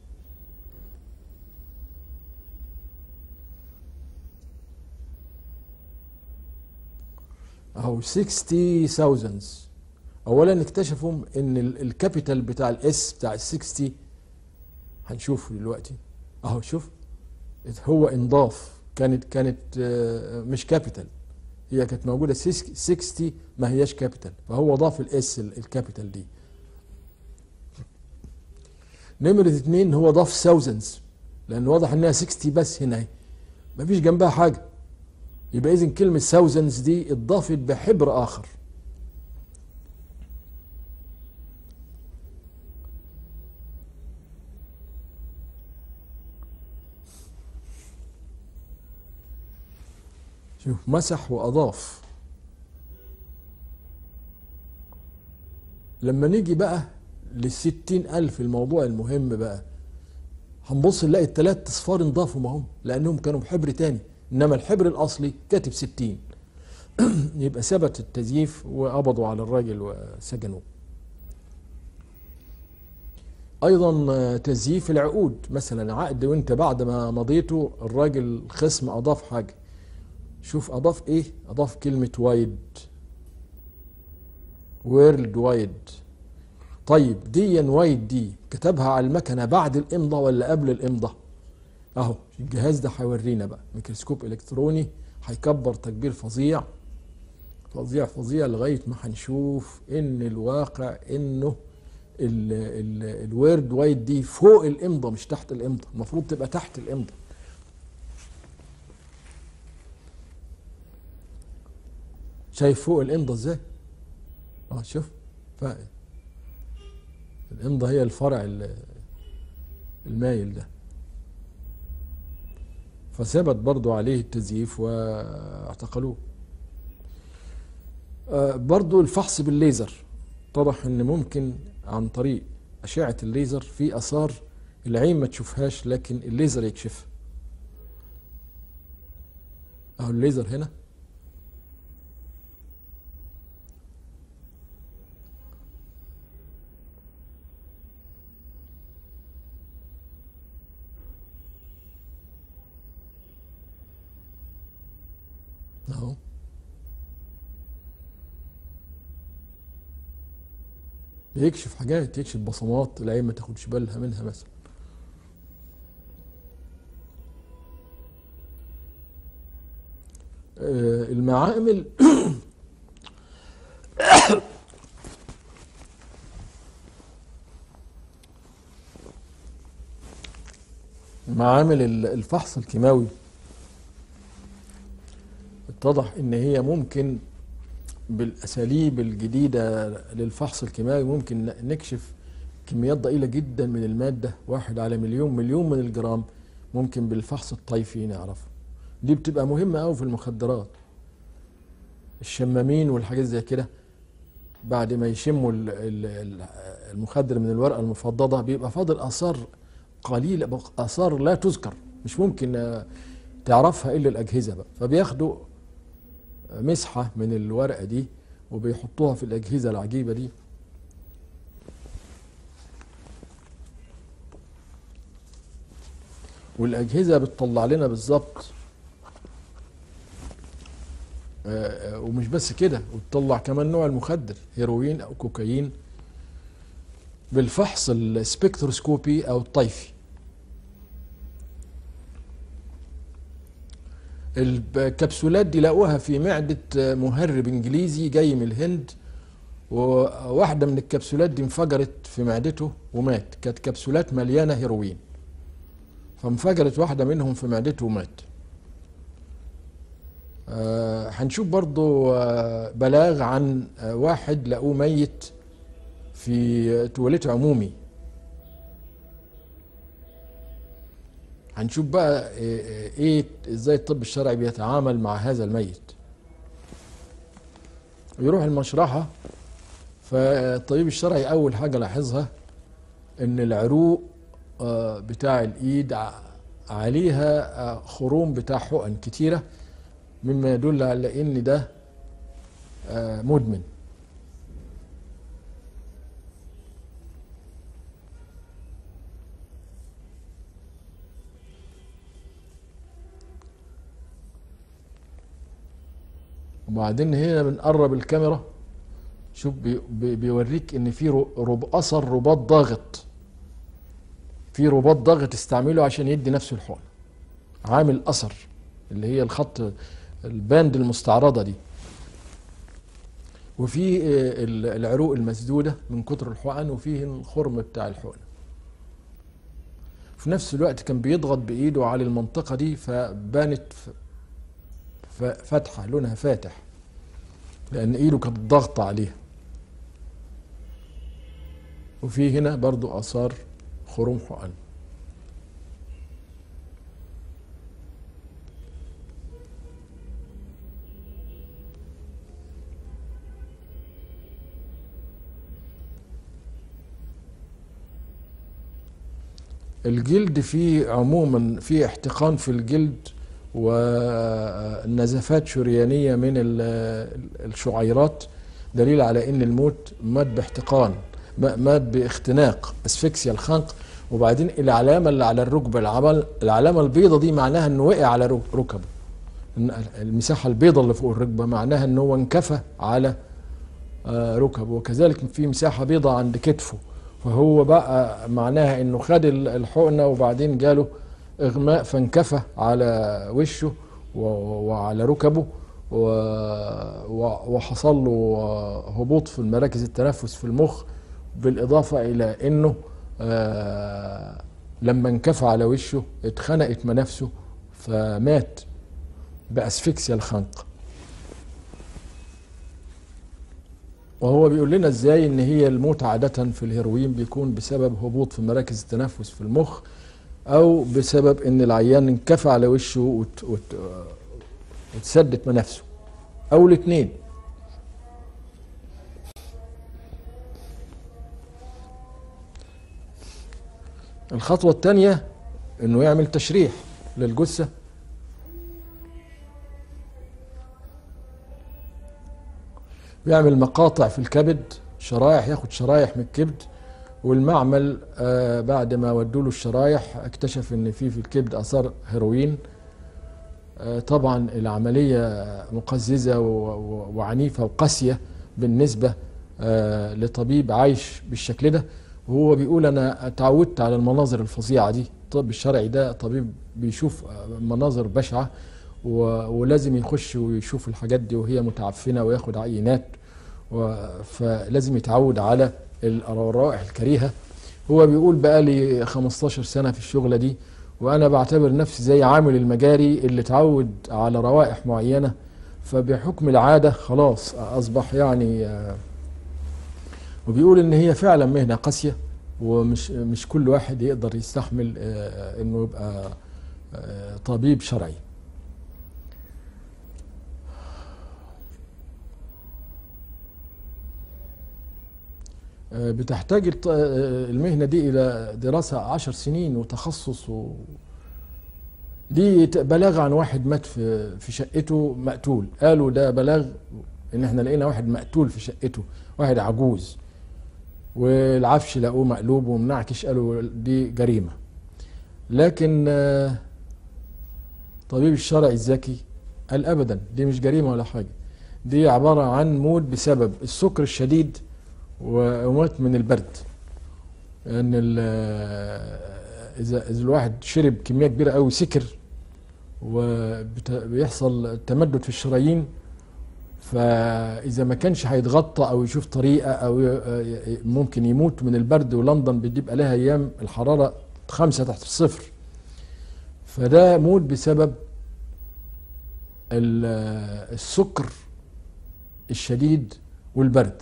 أهو 60,000 أولا اكتشفوا إن ال- الكابيتال بتاع الإس بتاع ال 60 هنشوفه دلوقتي أهو شوف هو انضاف كانت كانت آه، مش كابيتال هي كانت موجوده 60 ما هياش كابيتال فهو ضاف الاس الكابيتال دي نمرة اتنين هو ضاف ثاوزندز لان واضح انها 60 بس هنا اهي مفيش جنبها حاجه يبقى اذا كلمه ثاوزندز دي اتضافت بحبر اخر شوف مسح وأضاف لما نيجي بقى للستين ألف الموضوع المهم بقى هنبص نلاقي التلات أصفار انضافوا معهم لأنهم كانوا بحبر تاني إنما الحبر الأصلي كاتب ستين يبقى ثبت التزييف وقبضوا على الراجل وسجنوه ايضا آه، تزييف العقود مثلا عقد وانت بعد ما مضيته الراجل الخصم اضاف حاجه شوف اضاف ايه اضاف كلمه وايد وورلد وايد طيب دي وايد دي كتبها على المكنه بعد الامضاء ولا قبل الامضاء اهو الجهاز ده هيورينا بقى ميكروسكوب الكتروني هيكبر تكبير فظيع فظيع فظيع لغايه ما هنشوف ان الواقع انه الوورد وايد دي فوق الامضه مش تحت الامضه المفروض تبقى تحت الامضه شايف فوق الامضه ازاي اه شوف ف الامضه هي الفرع ال- المايل ده فثبت برضو عليه التزييف واعتقلوه آه، برضو الفحص بالليزر اتضح ان ممكن عن طريق اشعه الليزر في اثار العين ما تشوفهاش لكن الليزر يكشفها اهو الليزر هنا اهو يكشف حاجات يكشف بصمات العين ما تاخدش بالها منها مثلا آه، المعامل معامل ال- الفحص الكيماوي اتضح ان هي ممكن بالاساليب الجديده للفحص الكيماوي ممكن ن- نكشف كميات ضئيله جدا من الماده واحد على مليون مليون من الجرام ممكن بالفحص الطيفي نعرفه دي بتبقى مهمه قوي في المخدرات الشمامين والحاجات زي كده بعد ما يشموا ال- ال- ال- المخدر من الورقه المفضده بيبقى فاضل اثار قليله بق- اثار لا تذكر مش ممكن آه، تعرفها الا الاجهزه بقى فبياخدوا مسحه من الورقه دي وبيحطوها في الاجهزه العجيبه دي والاجهزه بتطلع لنا بالظبط آه، آه، ومش بس كده وتطلع كمان نوع المخدر هيروين او كوكايين بالفحص السبكتروسكوبي او الطيفي الكبسولات دي لقوها في معدة مهرب انجليزي جاي من الهند وواحدة من الكبسولات دي انفجرت في معدته ومات كانت كبسولات مليانة هيروين فانفجرت واحدة منهم في معدته ومات آه، هنشوف برضو آه، بلاغ عن آه، واحد لقوه ميت في تواليت عمومي هنشوف بقى ايه إيه- ازاي الطب الشرعي بيتعامل مع هذا الميت يروح المشرحة فالطبيب الشرعي أول حاجة لاحظها إن العروق آه، بتاع الإيد ع- عليها آه، خروم بتاع حقن كتيرة مما يدل على إن ده آه، مدمن وبعدين هنا بنقرب الكاميرا شوف بي بي بيوريك ان في رو- رب اثر رباط ضاغط في رباط ضاغط استعمله عشان يدي نفسه الحقن عامل اثر اللي هي الخط الباند المستعرضه دي وفي آه، ال- العروق المسدوده من كتر الحقن وفيه الخرم بتاع الحقن في نفس الوقت كان بيضغط بايده على المنطقه دي فبانت ف- ف- فاتحه لونها فاتح لان ايده كانت ضاغطه عليها وفي هنا برضو اثار خروم حقن الجلد فيه عموما فيه احتقان في الجلد ونزفات شريانية من ال- الشعيرات دليل على ان الموت مات باحتقان ما- مات باختناق اسفكسيا الخنق وبعدين العلامة اللي على الركبة العمل العلامة البيضة دي معناها انه وقع على رك- ركبه إن المساحة البيضة اللي فوق الركبة معناها انه هو انكفى على آه، ركبه وكذلك في مساحة بيضة عند كتفه فهو بقى معناها انه خد ال- الحقنة وبعدين جاله اغماء فانكفى على وشه و- وعلى ركبه و- و- وحصل له هبوط في مراكز التنفس في المخ بالاضافة الى انه آه، لما انكفى على وشه اتخنقت منافسه فمات باسفكسيا الخنق وهو بيقول لنا ازاي ان هي الموت عادة في الهيروين بيكون بسبب هبوط في مراكز التنفس في المخ او بسبب ان العيان انكفى على وشه وت- وت- وتسدت منافسه او الاثنين الخطوة الثانية انه يعمل تشريح للجثة بيعمل مقاطع في الكبد شرايح ياخد شرايح من الكبد والمعمل آه بعد ما ودوا له الشرايح اكتشف ان في في الكبد اثار هيروين آه طبعا العمليه مقززه و- و- وعنيفه وقاسيه بالنسبه آه لطبيب عايش بالشكل ده وهو بيقول انا اتعودت على المناظر الفظيعه دي الطب الشرعي ده طبيب بيشوف آه، مناظر بشعه و- ولازم يخش ويشوف الحاجات دي وهي متعفنه وياخد عينات و- فلازم يتعود على الروائح الكريهه هو بيقول بقى لي 15 سنه في الشغله دي وانا بعتبر نفسي زي عامل المجاري اللي اتعود على روائح معينه فبحكم العاده خلاص اصبح يعني آه، وبيقول ان هي فعلا مهنه قاسيه ومش مش كل واحد يقدر يستحمل آه، انه يبقى آه، طبيب شرعي آه، بتحتاج الط- آه، المهنة دي إلى دراسة عشر سنين وتخصص و... دي ت- بلاغ عن واحد مات في في شقته مقتول قالوا ده بلاغ ان احنا لقينا واحد مقتول في شقته واحد عجوز والعفش لقوه مقلوب ومنعكش قالوا دي جريمة لكن آه، طبيب الشرعي الذكي قال ابدا دي مش جريمة ولا حاجة دي عبارة عن موت بسبب السكر الشديد ومات من البرد ان ال- اذا اذا الواحد شرب كميه كبيره قوي سكر وبيحصل تمدد في الشرايين فاذا ما كانش هيتغطى او يشوف طريقه او ي- ي- ممكن يموت من البرد ولندن بتبقى لها ايام الحراره خمسة تحت الصفر فده موت بسبب ال- السكر الشديد والبرد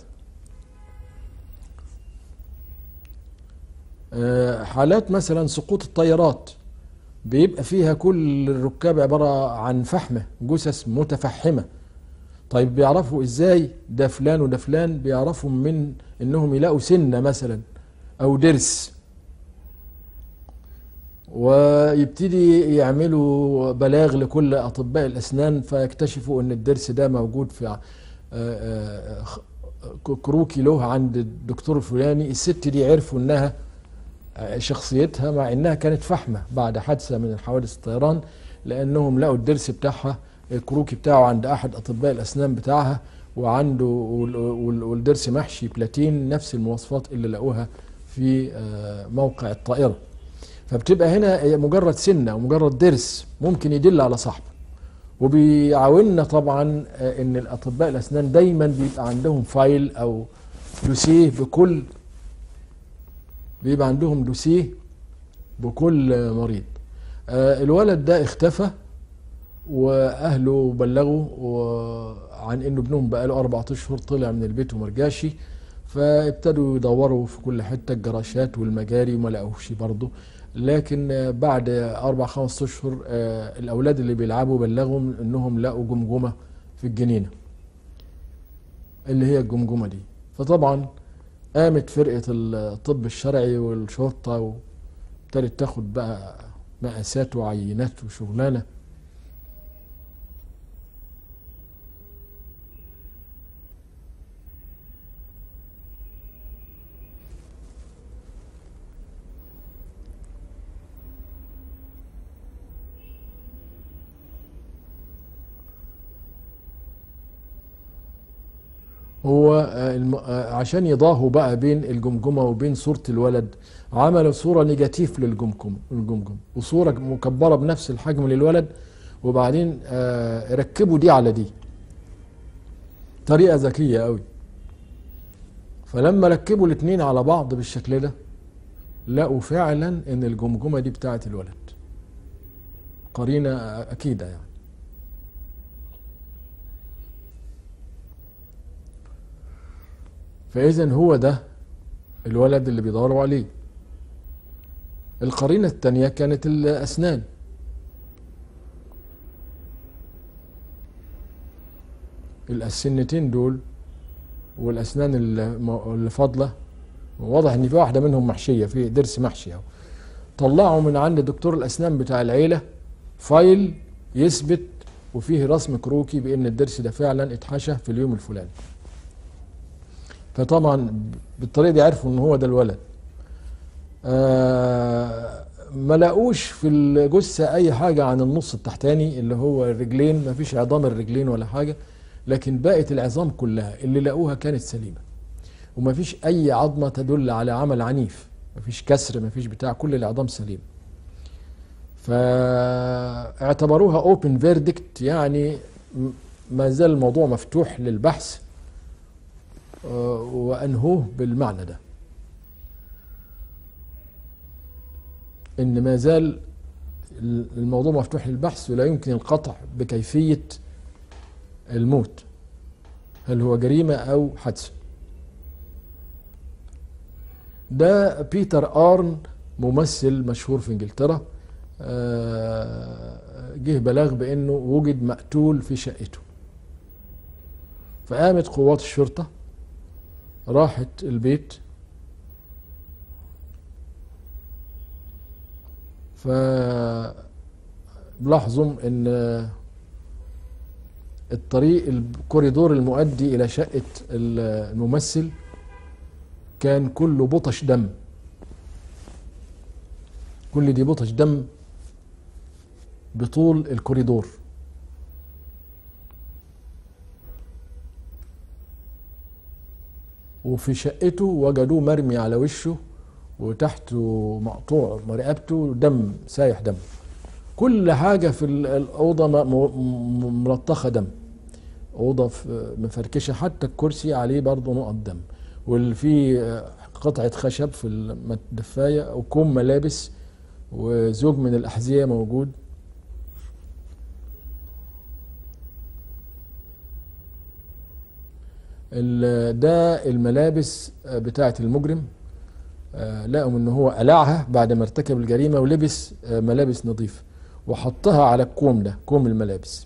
آه، حالات مثلا سقوط الطيارات بيبقى فيها كل الركاب عبارة عن فحمة جثث متفحمة طيب بيعرفوا ازاي ده فلان وده فلان بيعرفوا من انهم يلاقوا سنة مثلا او درس ويبتدي يعملوا بلاغ لكل اطباء الاسنان فيكتشفوا ان الضرس ده موجود في ع- آه، آه، خ- كروكي له عند الدكتور الفلاني الست دي عرفوا انها شخصيتها مع انها كانت فحمه بعد حادثه من حوادث الطيران لانهم لقوا الضرس بتاعها الكروكي بتاعه عند احد اطباء الاسنان بتاعها وعنده وال- وال- والضرس محشي بلاتين نفس المواصفات اللي لقوها في آه، موقع الطائره فبتبقى هنا هي مجرد سنه ومجرد ضرس ممكن يدل على صاحبه وبيعاوننا طبعا آه، ان الاطباء الاسنان دايما بيبقى عندهم فايل او دوسيه بكل بيبقى عندهم دوسيه بكل آه، مريض آه، الولد ده اختفى واهله بلغوا و- عن انه ابنهم بقاله اربع اشهر طلع من البيت ومرجعش فابتدوا يدوروا في كل حته الجراشات والمجاري وما لقوهش برضه لكن آه، بعد اربع خمس اشهر آه، الاولاد اللي بيلعبوا بلغهم انهم لقوا جمجمه في الجنينه اللي هي الجمجمه دي فطبعا قامت فرقه الطب الشرعي والشرطه وابتدت تاخد بقى مقاسات وعينات وشغلانه هو آه، الم- آه، عشان يضاهوا بقى بين الجمجمه وبين صوره الولد عملوا صوره نيجاتيف للجمجمه الجمجمه وصوره مكبره بنفس الحجم للولد وبعدين آه، ركبوا دي على دي طريقه ذكيه قوي فلما ركبوا الاثنين على بعض بالشكل ده لقوا فعلا ان الجمجمه دي بتاعت الولد قرينه اكيده يعني فإذا هو ده الولد اللي بيدوروا عليه القرينة التانية كانت الأسنان السنتين دول والأسنان اللي اللي فاضلة واضح إن في واحدة منهم محشية في ضرس محشي أهو طلعوا من عند دكتور الأسنان بتاع العيلة فايل يثبت وفيه رسم كروكي بأن الضرس ده فعلا اتحشى في اليوم الفلاني فطبعا بالطريقه دي عرفوا ان هو ده الولد آه ما لاقوش في الجثه اي حاجه عن النص التحتاني اللي هو الرجلين ما فيش عظام الرجلين ولا حاجه لكن بقت العظام كلها اللي لقوها كانت سليمه وما فيش اي عظمه تدل على عمل عنيف ما فيش كسر ما فيش بتاع كل العظام سليمه فاعتبروها اوبن فيردكت يعني م- ما زال الموضوع مفتوح للبحث آه، وأنهوه بالمعنى ده إن ما زال الموضوع مفتوح للبحث ولا يمكن القطع بكيفية الموت هل هو جريمة أو حادثة ده بيتر آرن ممثل مشهور في انجلترا آه، جه بلاغ بانه وجد مقتول في شقته فقامت قوات الشرطه راحت البيت فلاحظوا ان الطريق الكوريدور المؤدي الى شقة الممثل كان كله بطش دم كل دي بطش دم بطول الكوريدور وفي شقته وجدوه مرمي على وشه وتحته مقطوع رقبته دم سايح دم كل حاجة في ال- الأوضة م- م- ملطخة دم أوضة في- مفركشة حتى الكرسي عليه برضه نقط دم واللي فيه قطعة خشب في الدفاية وكوم ملابس وزوج من الأحذية موجود ال- ده الملابس بتاعة المجرم آه، لقوا ان هو قلعها بعد ما ارتكب الجريمة ولبس آه، ملابس نظيفة وحطها على الكوم ده كوم الملابس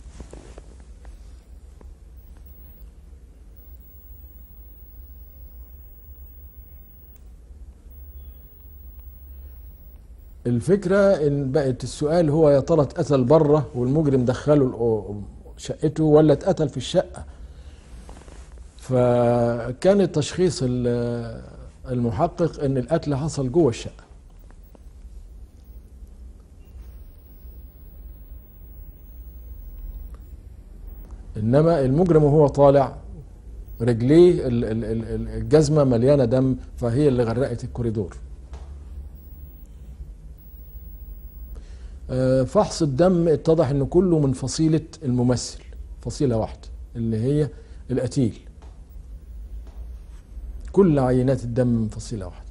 الفكرة ان بقت السؤال هو يا ترى اتقتل بره والمجرم دخله الأو- شقته ولا اتقتل في الشقة فكان تشخيص ال- المحقق ان القتل حصل جوه الشقة انما المجرم وهو طالع رجليه ال- ال- ال- الجزمه مليانه دم فهي اللي غرقت الكوريدور آه، فحص الدم اتضح انه كله من فصيله الممثل فصيله واحده اللي هي القتيل كل عينات الدم من فصيله واحده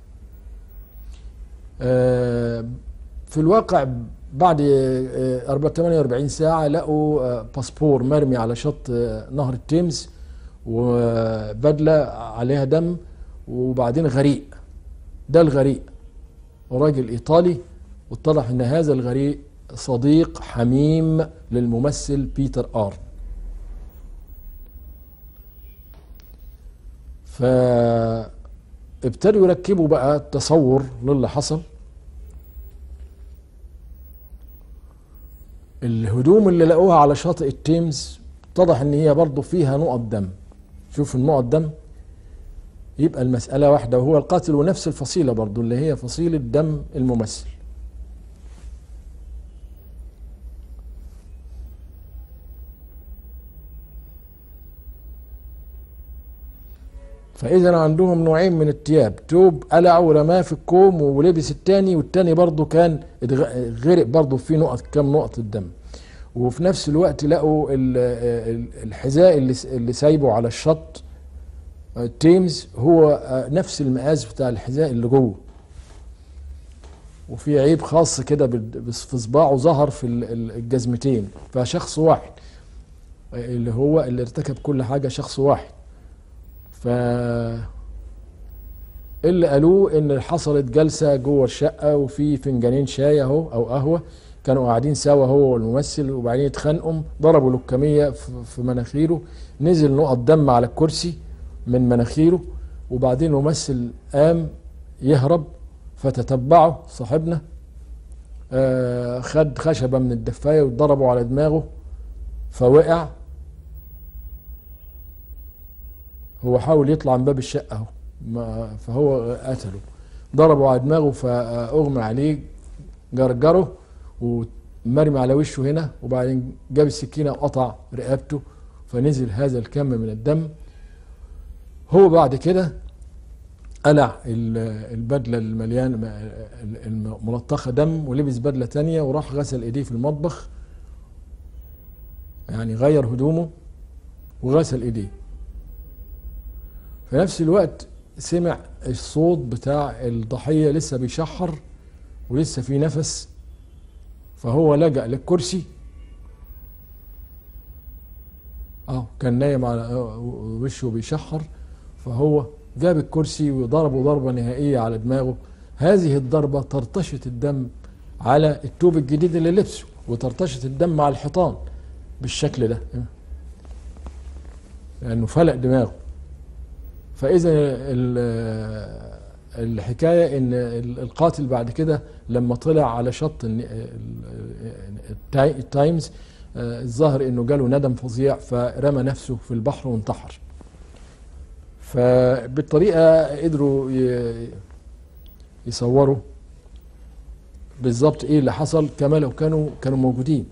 آه، في الواقع بعد آه، 48 ساعة لقوا آه، باسبور مرمي على شط آه، نهر التيمز وبدلة عليها دم وبعدين غريق ده الغريق راجل إيطالي واتضح ان هذا الغريق صديق حميم للممثل بيتر آرن فابتدوا يركبوا بقى تصور للي حصل الهدوم اللي لقوها على شاطئ التيمز اتضح ان هي برضه فيها نقط دم شوف النقط دم يبقى المسألة واحدة وهو القاتل ونفس الفصيلة برضه اللي هي فصيلة دم الممثل فإذا عندهم نوعين من الثياب توب قلعه ورماه في الكوم ولبس التاني والتاني برضه كان اتغ- غرق برضه في نقط كام نقطة دم وفي نفس الوقت لقوا ال- ال- الحذاء اللي س- اللي سايبه على الشط التيمز هو آه، نفس المقاس بتاع الحذاء اللي جوه وفي عيب خاص كده بال- بس في صباعه ظهر في ال- ال- الجزمتين فشخص واحد اللي هو اللي ارتكب كل حاجة شخص واحد ف اللي قالوه ان حصلت جلسه جوه الشقه وفي فنجانين شاي اهو او قهوه كانوا قاعدين سوا هو والممثل وبعدين اتخانقوا ضربوا لكميه في في مناخيره نزل نقط دم على الكرسي من مناخيره وبعدين الممثل قام يهرب فتتبعه صاحبنا آه، خد خشبه من الدفايه وضربوا على دماغه فوقع هو حاول يطلع من باب الشقة اهو ما- فهو قتله ضربوا على دماغه فأغمى عليه جرجره ومرمي على وشه هنا وبعدين جاب السكينة وقطع رقبته فنزل هذا الكم من الدم هو بعد كده قلع ال- البدلة المليان الملطخة دم ولبس بدلة تانية وراح غسل ايديه في المطبخ يعني غير هدومه وغسل ايديه في نفس الوقت سمع الصوت بتاع الضحية لسه بيشحر ولسه في نفس فهو لجأ للكرسي اه كان نايم على آه، وشه بيشحر فهو جاب الكرسي وضربه ضربة نهائية على دماغه هذه الضربة طرطشت الدم على التوب الجديد اللي لبسه وطرطشت الدم على الحيطان بالشكل ده لأنه فلق دماغه فاذا ال- الحكايه ان ال- القاتل بعد كده لما طلع على شط الن- ال- التاي- التايمز آه، الظاهر انه جاله ندم فظيع فرمى نفسه في البحر وانتحر فبالطريقه قدروا ي- يصوروا بالظبط ايه اللي حصل كما لو كانوا كانوا موجودين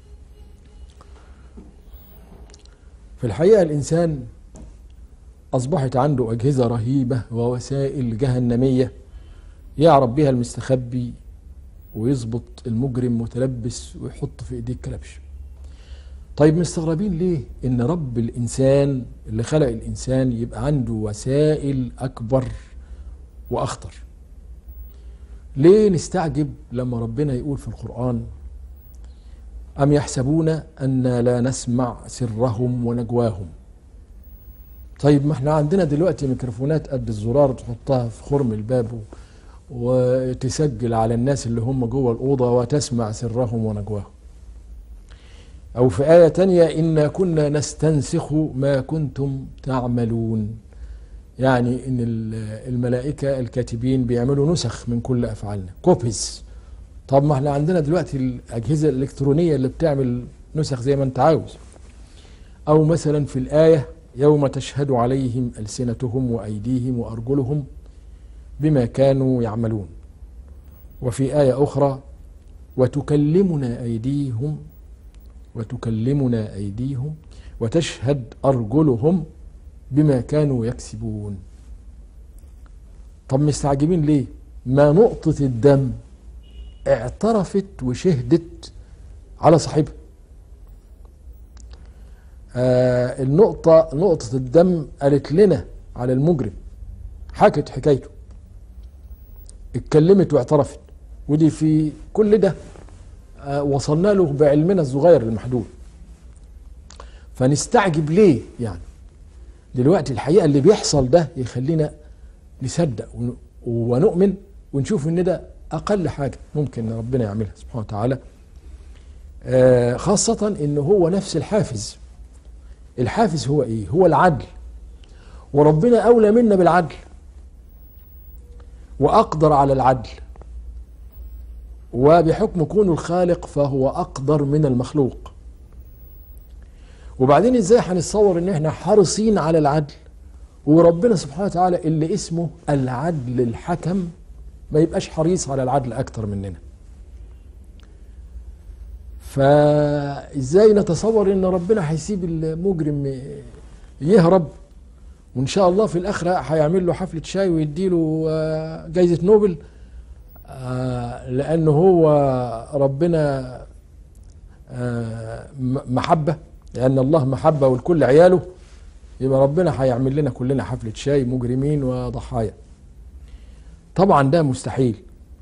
في الحقيقه الانسان أصبحت عنده أجهزة رهيبة ووسائل جهنمية يعرف بها المستخبي ويظبط المجرم متلبس ويحط في ايديه الكلبش طيب مستغربين ليه ان رب الانسان اللي خلق الانسان يبقى عنده وسائل اكبر واخطر ليه نستعجب لما ربنا يقول في القرآن أم يحسبون أن لا نسمع سرهم ونجواهم طيب ما احنا عندنا دلوقتي ميكروفونات قد الزرار تحطها في خرم الباب و- وتسجل على الناس اللي هم جوه الأوضة وتسمع سرهم ونجواهم أو في آية تانية إنا كنا نستنسخ ما كنتم تعملون يعني إن ال- الملائكة الكاتبين بيعملوا نسخ من كل أفعالنا كوبيز طب ما احنا عندنا دلوقتي الأجهزة الإلكترونية اللي بتعمل نسخ زي ما أنت عاوز أو مثلا في الآية يوم تشهد عليهم ألسنتهم وأيديهم وأرجلهم بما كانوا يعملون وفي آية أخرى وتكلمنا أيديهم وتكلمنا أيديهم وتشهد أرجلهم بما كانوا يكسبون طب مستعجبين ليه ما نقطة الدم اعترفت وشهدت على صاحبها آه النقطة نقطة الدم قالت لنا على المجرم حكت حكايته اتكلمت واعترفت ودي في كل ده آه وصلنا له بعلمنا الصغير المحدود فنستعجب ليه يعني دلوقتي الحقيقة اللي بيحصل ده يخلينا نصدق ون- ونؤمن ونشوف ان ده اقل حاجة ممكن ربنا يعملها سبحانه وتعالى آه، خاصة ان هو نفس الحافز الحافز هو ايه هو العدل وربنا اولى منا بالعدل واقدر على العدل وبحكم كونه الخالق فهو اقدر من المخلوق وبعدين ازاي هنتصور ان احنا حريصين على العدل وربنا سبحانه وتعالى اللي اسمه العدل الحكم ما يبقاش حريص على العدل اكتر مننا فازاي نتصور ان ربنا هيسيب المجرم يهرب وان شاء الله في الاخره هيعمل له حفله شاي ويديله آه، جايزه نوبل آه، لانه هو ربنا آه، م- محبه لان الله محبه والكل عياله يبقى ربنا هيعمل لنا كلنا حفله شاي مجرمين وضحايا طبعا ده مستحيل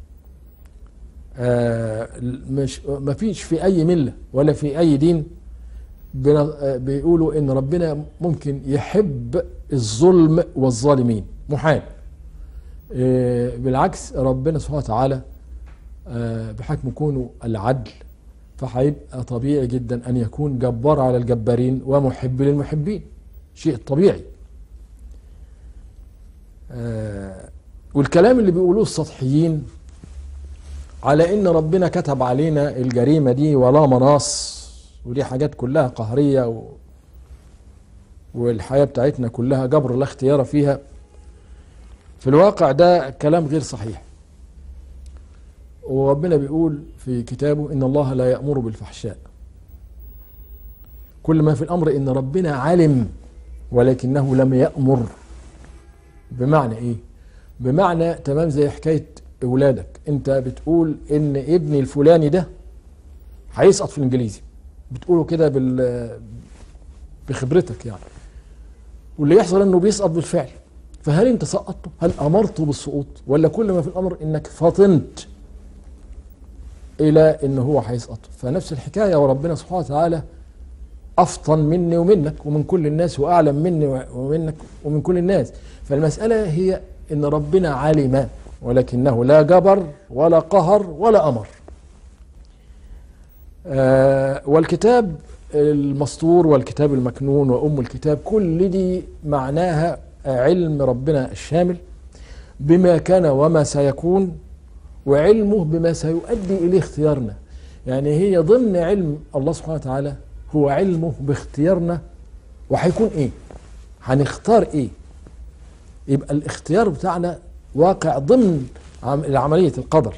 آه، مش ما فيش في اي مله ولا في اي دين بن- آه، بيقولوا ان ربنا ممكن يحب الظلم والظالمين محال آه، بالعكس ربنا سبحانه وتعالى آه، بحكم كونه العدل فهيبقى طبيعي جدا ان يكون جبار على الجبارين ومحب للمحبين شيء طبيعي آه، والكلام اللي بيقولوه السطحيين على ان ربنا كتب علينا الجريمه دي ولا مناص ودي حاجات كلها قهريه و... والحياه بتاعتنا كلها جبر لا اختيار فيها في الواقع ده كلام غير صحيح وربنا بيقول في كتابه ان الله لا يامر بالفحشاء كل ما في الامر ان ربنا علم ولكنه لم يامر بمعنى ايه بمعنى تمام زي حكايه اولادك انت بتقول ان ابني الفلاني ده هيسقط في الانجليزي بتقوله كده بال بخبرتك يعني واللي يحصل انه بيسقط بالفعل فهل انت سقطته هل امرته بالسقوط ولا كل ما في الامر انك فطنت الى ان هو هيسقط فنفس الحكايه وربنا سبحانه وتعالى افطن مني ومنك ومن كل الناس واعلم مني ومنك ومن كل الناس فالمساله هي ان ربنا علم ولكنه لا جبر ولا قهر ولا امر آه والكتاب المسطور والكتاب المكنون وام الكتاب كل دي معناها علم ربنا الشامل بما كان وما سيكون وعلمه بما سيؤدي اليه اختيارنا يعني هي ضمن علم الله سبحانه وتعالى هو علمه باختيارنا وهيكون ايه هنختار ايه يبقى الاختيار بتاعنا واقع ضمن عم- عملية القدر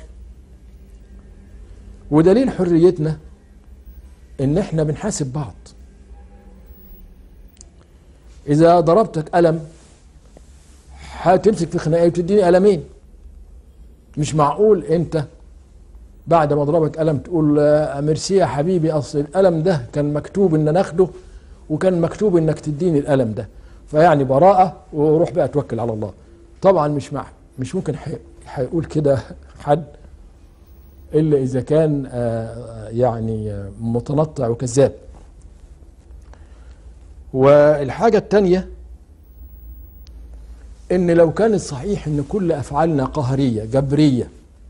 ودليل حريتنا ان احنا بنحاسب بعض اذا ضربتك قلم هتمسك في خناقه وتديني قلمين مش معقول انت بعد ما اضربك قلم تقول آه، ميرسي يا حبيبي اصل القلم ده كان مكتوب ان ناخده وكان مكتوب انك تديني القلم ده فيعني براءة وروح بقى توكل على الله طبعا مش مع مش ممكن حي- هيقول كده حد الا اذا كان آه، يعني آه، متنطع وكذاب والحاجة التانية ان لو كان الصحيح ان كل افعالنا قهرية جبرية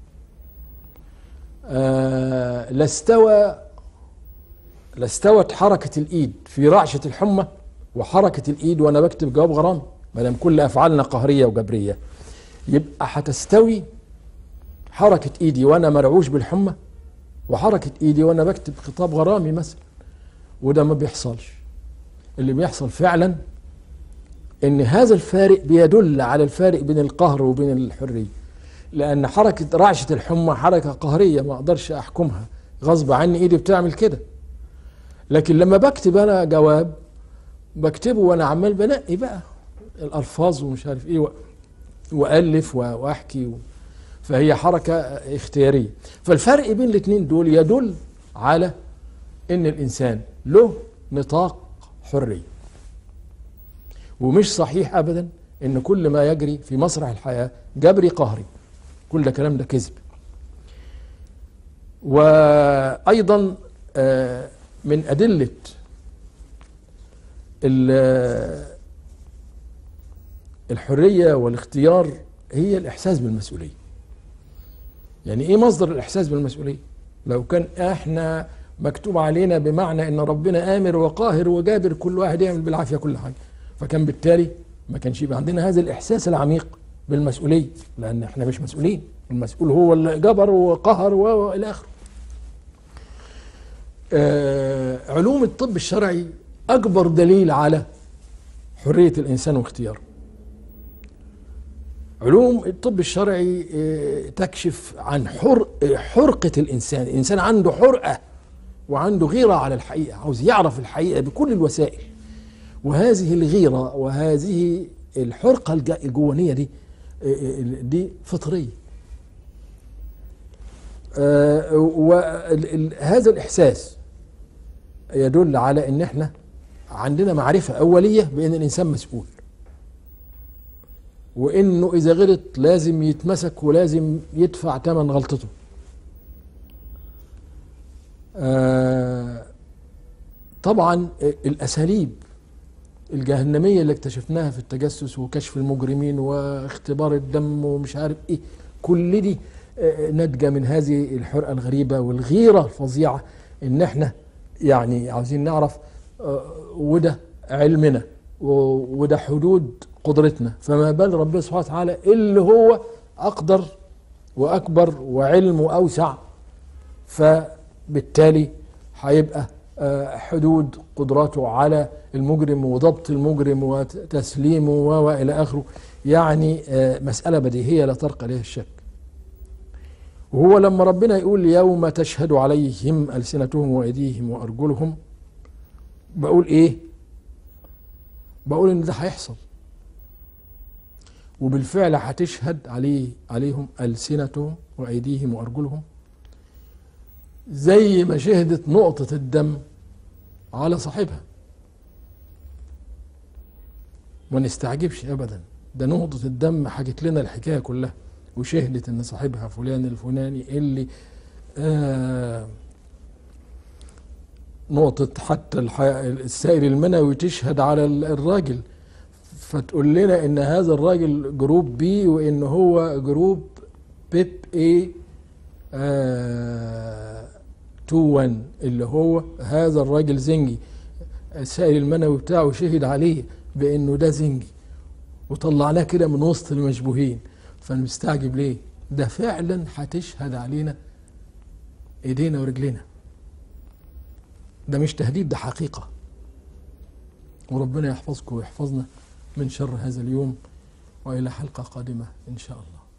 آه، لاستوى لاستوت حركة الايد في رعشة الحمى وحركة الايد وانا بكتب جواب غرام ما دام كل افعالنا قهرية وجبرية يبقى هتستوي حركة ايدي وانا مرعوش بالحمى وحركة ايدي وانا بكتب خطاب غرامي مثلا وده ما بيحصلش اللي بيحصل فعلا ان هذا الفارق بيدل على الفارق بين القهر وبين الحرية لان حركة رعشة الحمى حركة قهرية ما اقدرش احكمها غصب عني ايدي بتعمل كده لكن لما بكتب انا جواب بكتبه وانا عمال بنقي بقى الالفاظ ومش عارف ايه و- والف و- واحكي و... فهي حركه اختياريه فالفرق بين الاثنين دول يدل على ان الانسان له نطاق حريه ومش صحيح ابدا ان كل ما يجري في مسرح الحياه جبري قهري كل ده كلام ده كذب وايضا آه، من ادله ال- الحريه والاختيار هي الاحساس بالمسؤوليه يعني ايه مصدر الاحساس بالمسؤوليه لو كان احنا مكتوب علينا بمعنى ان ربنا امر وقاهر وجابر كل واحد يعمل بالعافيه كل حاجه فكان بالتالي ما كانش يبقى عندنا هذا الاحساس العميق بالمسؤوليه لان احنا مش مسؤولين المسؤول هو اللي جبر وقهر و- والى اخره آه، علوم الطب الشرعي اكبر دليل على حريه الانسان واختياره علوم الطب الشرعي آه، تكشف عن حر حرقة الإنسان الإنسان عنده حرقة وعنده غيرة على الحقيقة عاوز يعرف الحقيقة بكل الوسائل وهذه الغيرة وهذه الحرقة الج- الجوانية دي آه، آه، دي فطرية وهذا الإحساس يدل على ان احنا عندنا معرفة أولية بأن الإنسان مسؤول وانه اذا غلط لازم يتمسك ولازم يدفع ثمن غلطته آه طبعا الاساليب الجهنميه اللي اكتشفناها في التجسس وكشف المجرمين واختبار الدم ومش عارف ايه كل دي آه، ناتجه من هذه الحرقه الغريبه والغيره الفظيعه ان احنا يعني عاوزين نعرف آه، وده علمنا و- وده حدود قدرتنا فما بال ربنا سبحانه وتعالى اللي هو اقدر واكبر وعلمه اوسع فبالتالي هيبقى آه، حدود قدراته على المجرم وضبط المجرم وتسليمه و- والى اخره يعني آه، مساله بديهيه لا ترقى اليها الشك وهو لما ربنا يقول يوم تشهد عليهم السنتهم وايديهم وارجلهم بقول ايه بقول ان ده هيحصل وبالفعل هتشهد عليه عليهم ألسنتهم وأيديهم وأرجلهم زي ما شهدت نقطة الدم على صاحبها ما نستعجبش أبدا ده نقطة الدم حكت لنا الحكاية كلها وشهدت إن صاحبها فلان الفلاني اللي آه نقطة حتى الح- السائل المنوي تشهد على ال- الراجل فتقول لنا ان هذا الراجل جروب بي وان هو جروب بيب اي آه 2 1 اللي هو هذا الراجل زنجي السائل المنوي بتاعه شهد عليه بانه ده زنجي وطلعناه كده من وسط المشبوهين فانا مستعجب ليه ده فعلا هتشهد علينا ايدينا ورجلينا ده مش تهديد ده حقيقه وربنا يحفظكم ويحفظنا من شر هذا اليوم والى حلقه قادمه ان شاء الله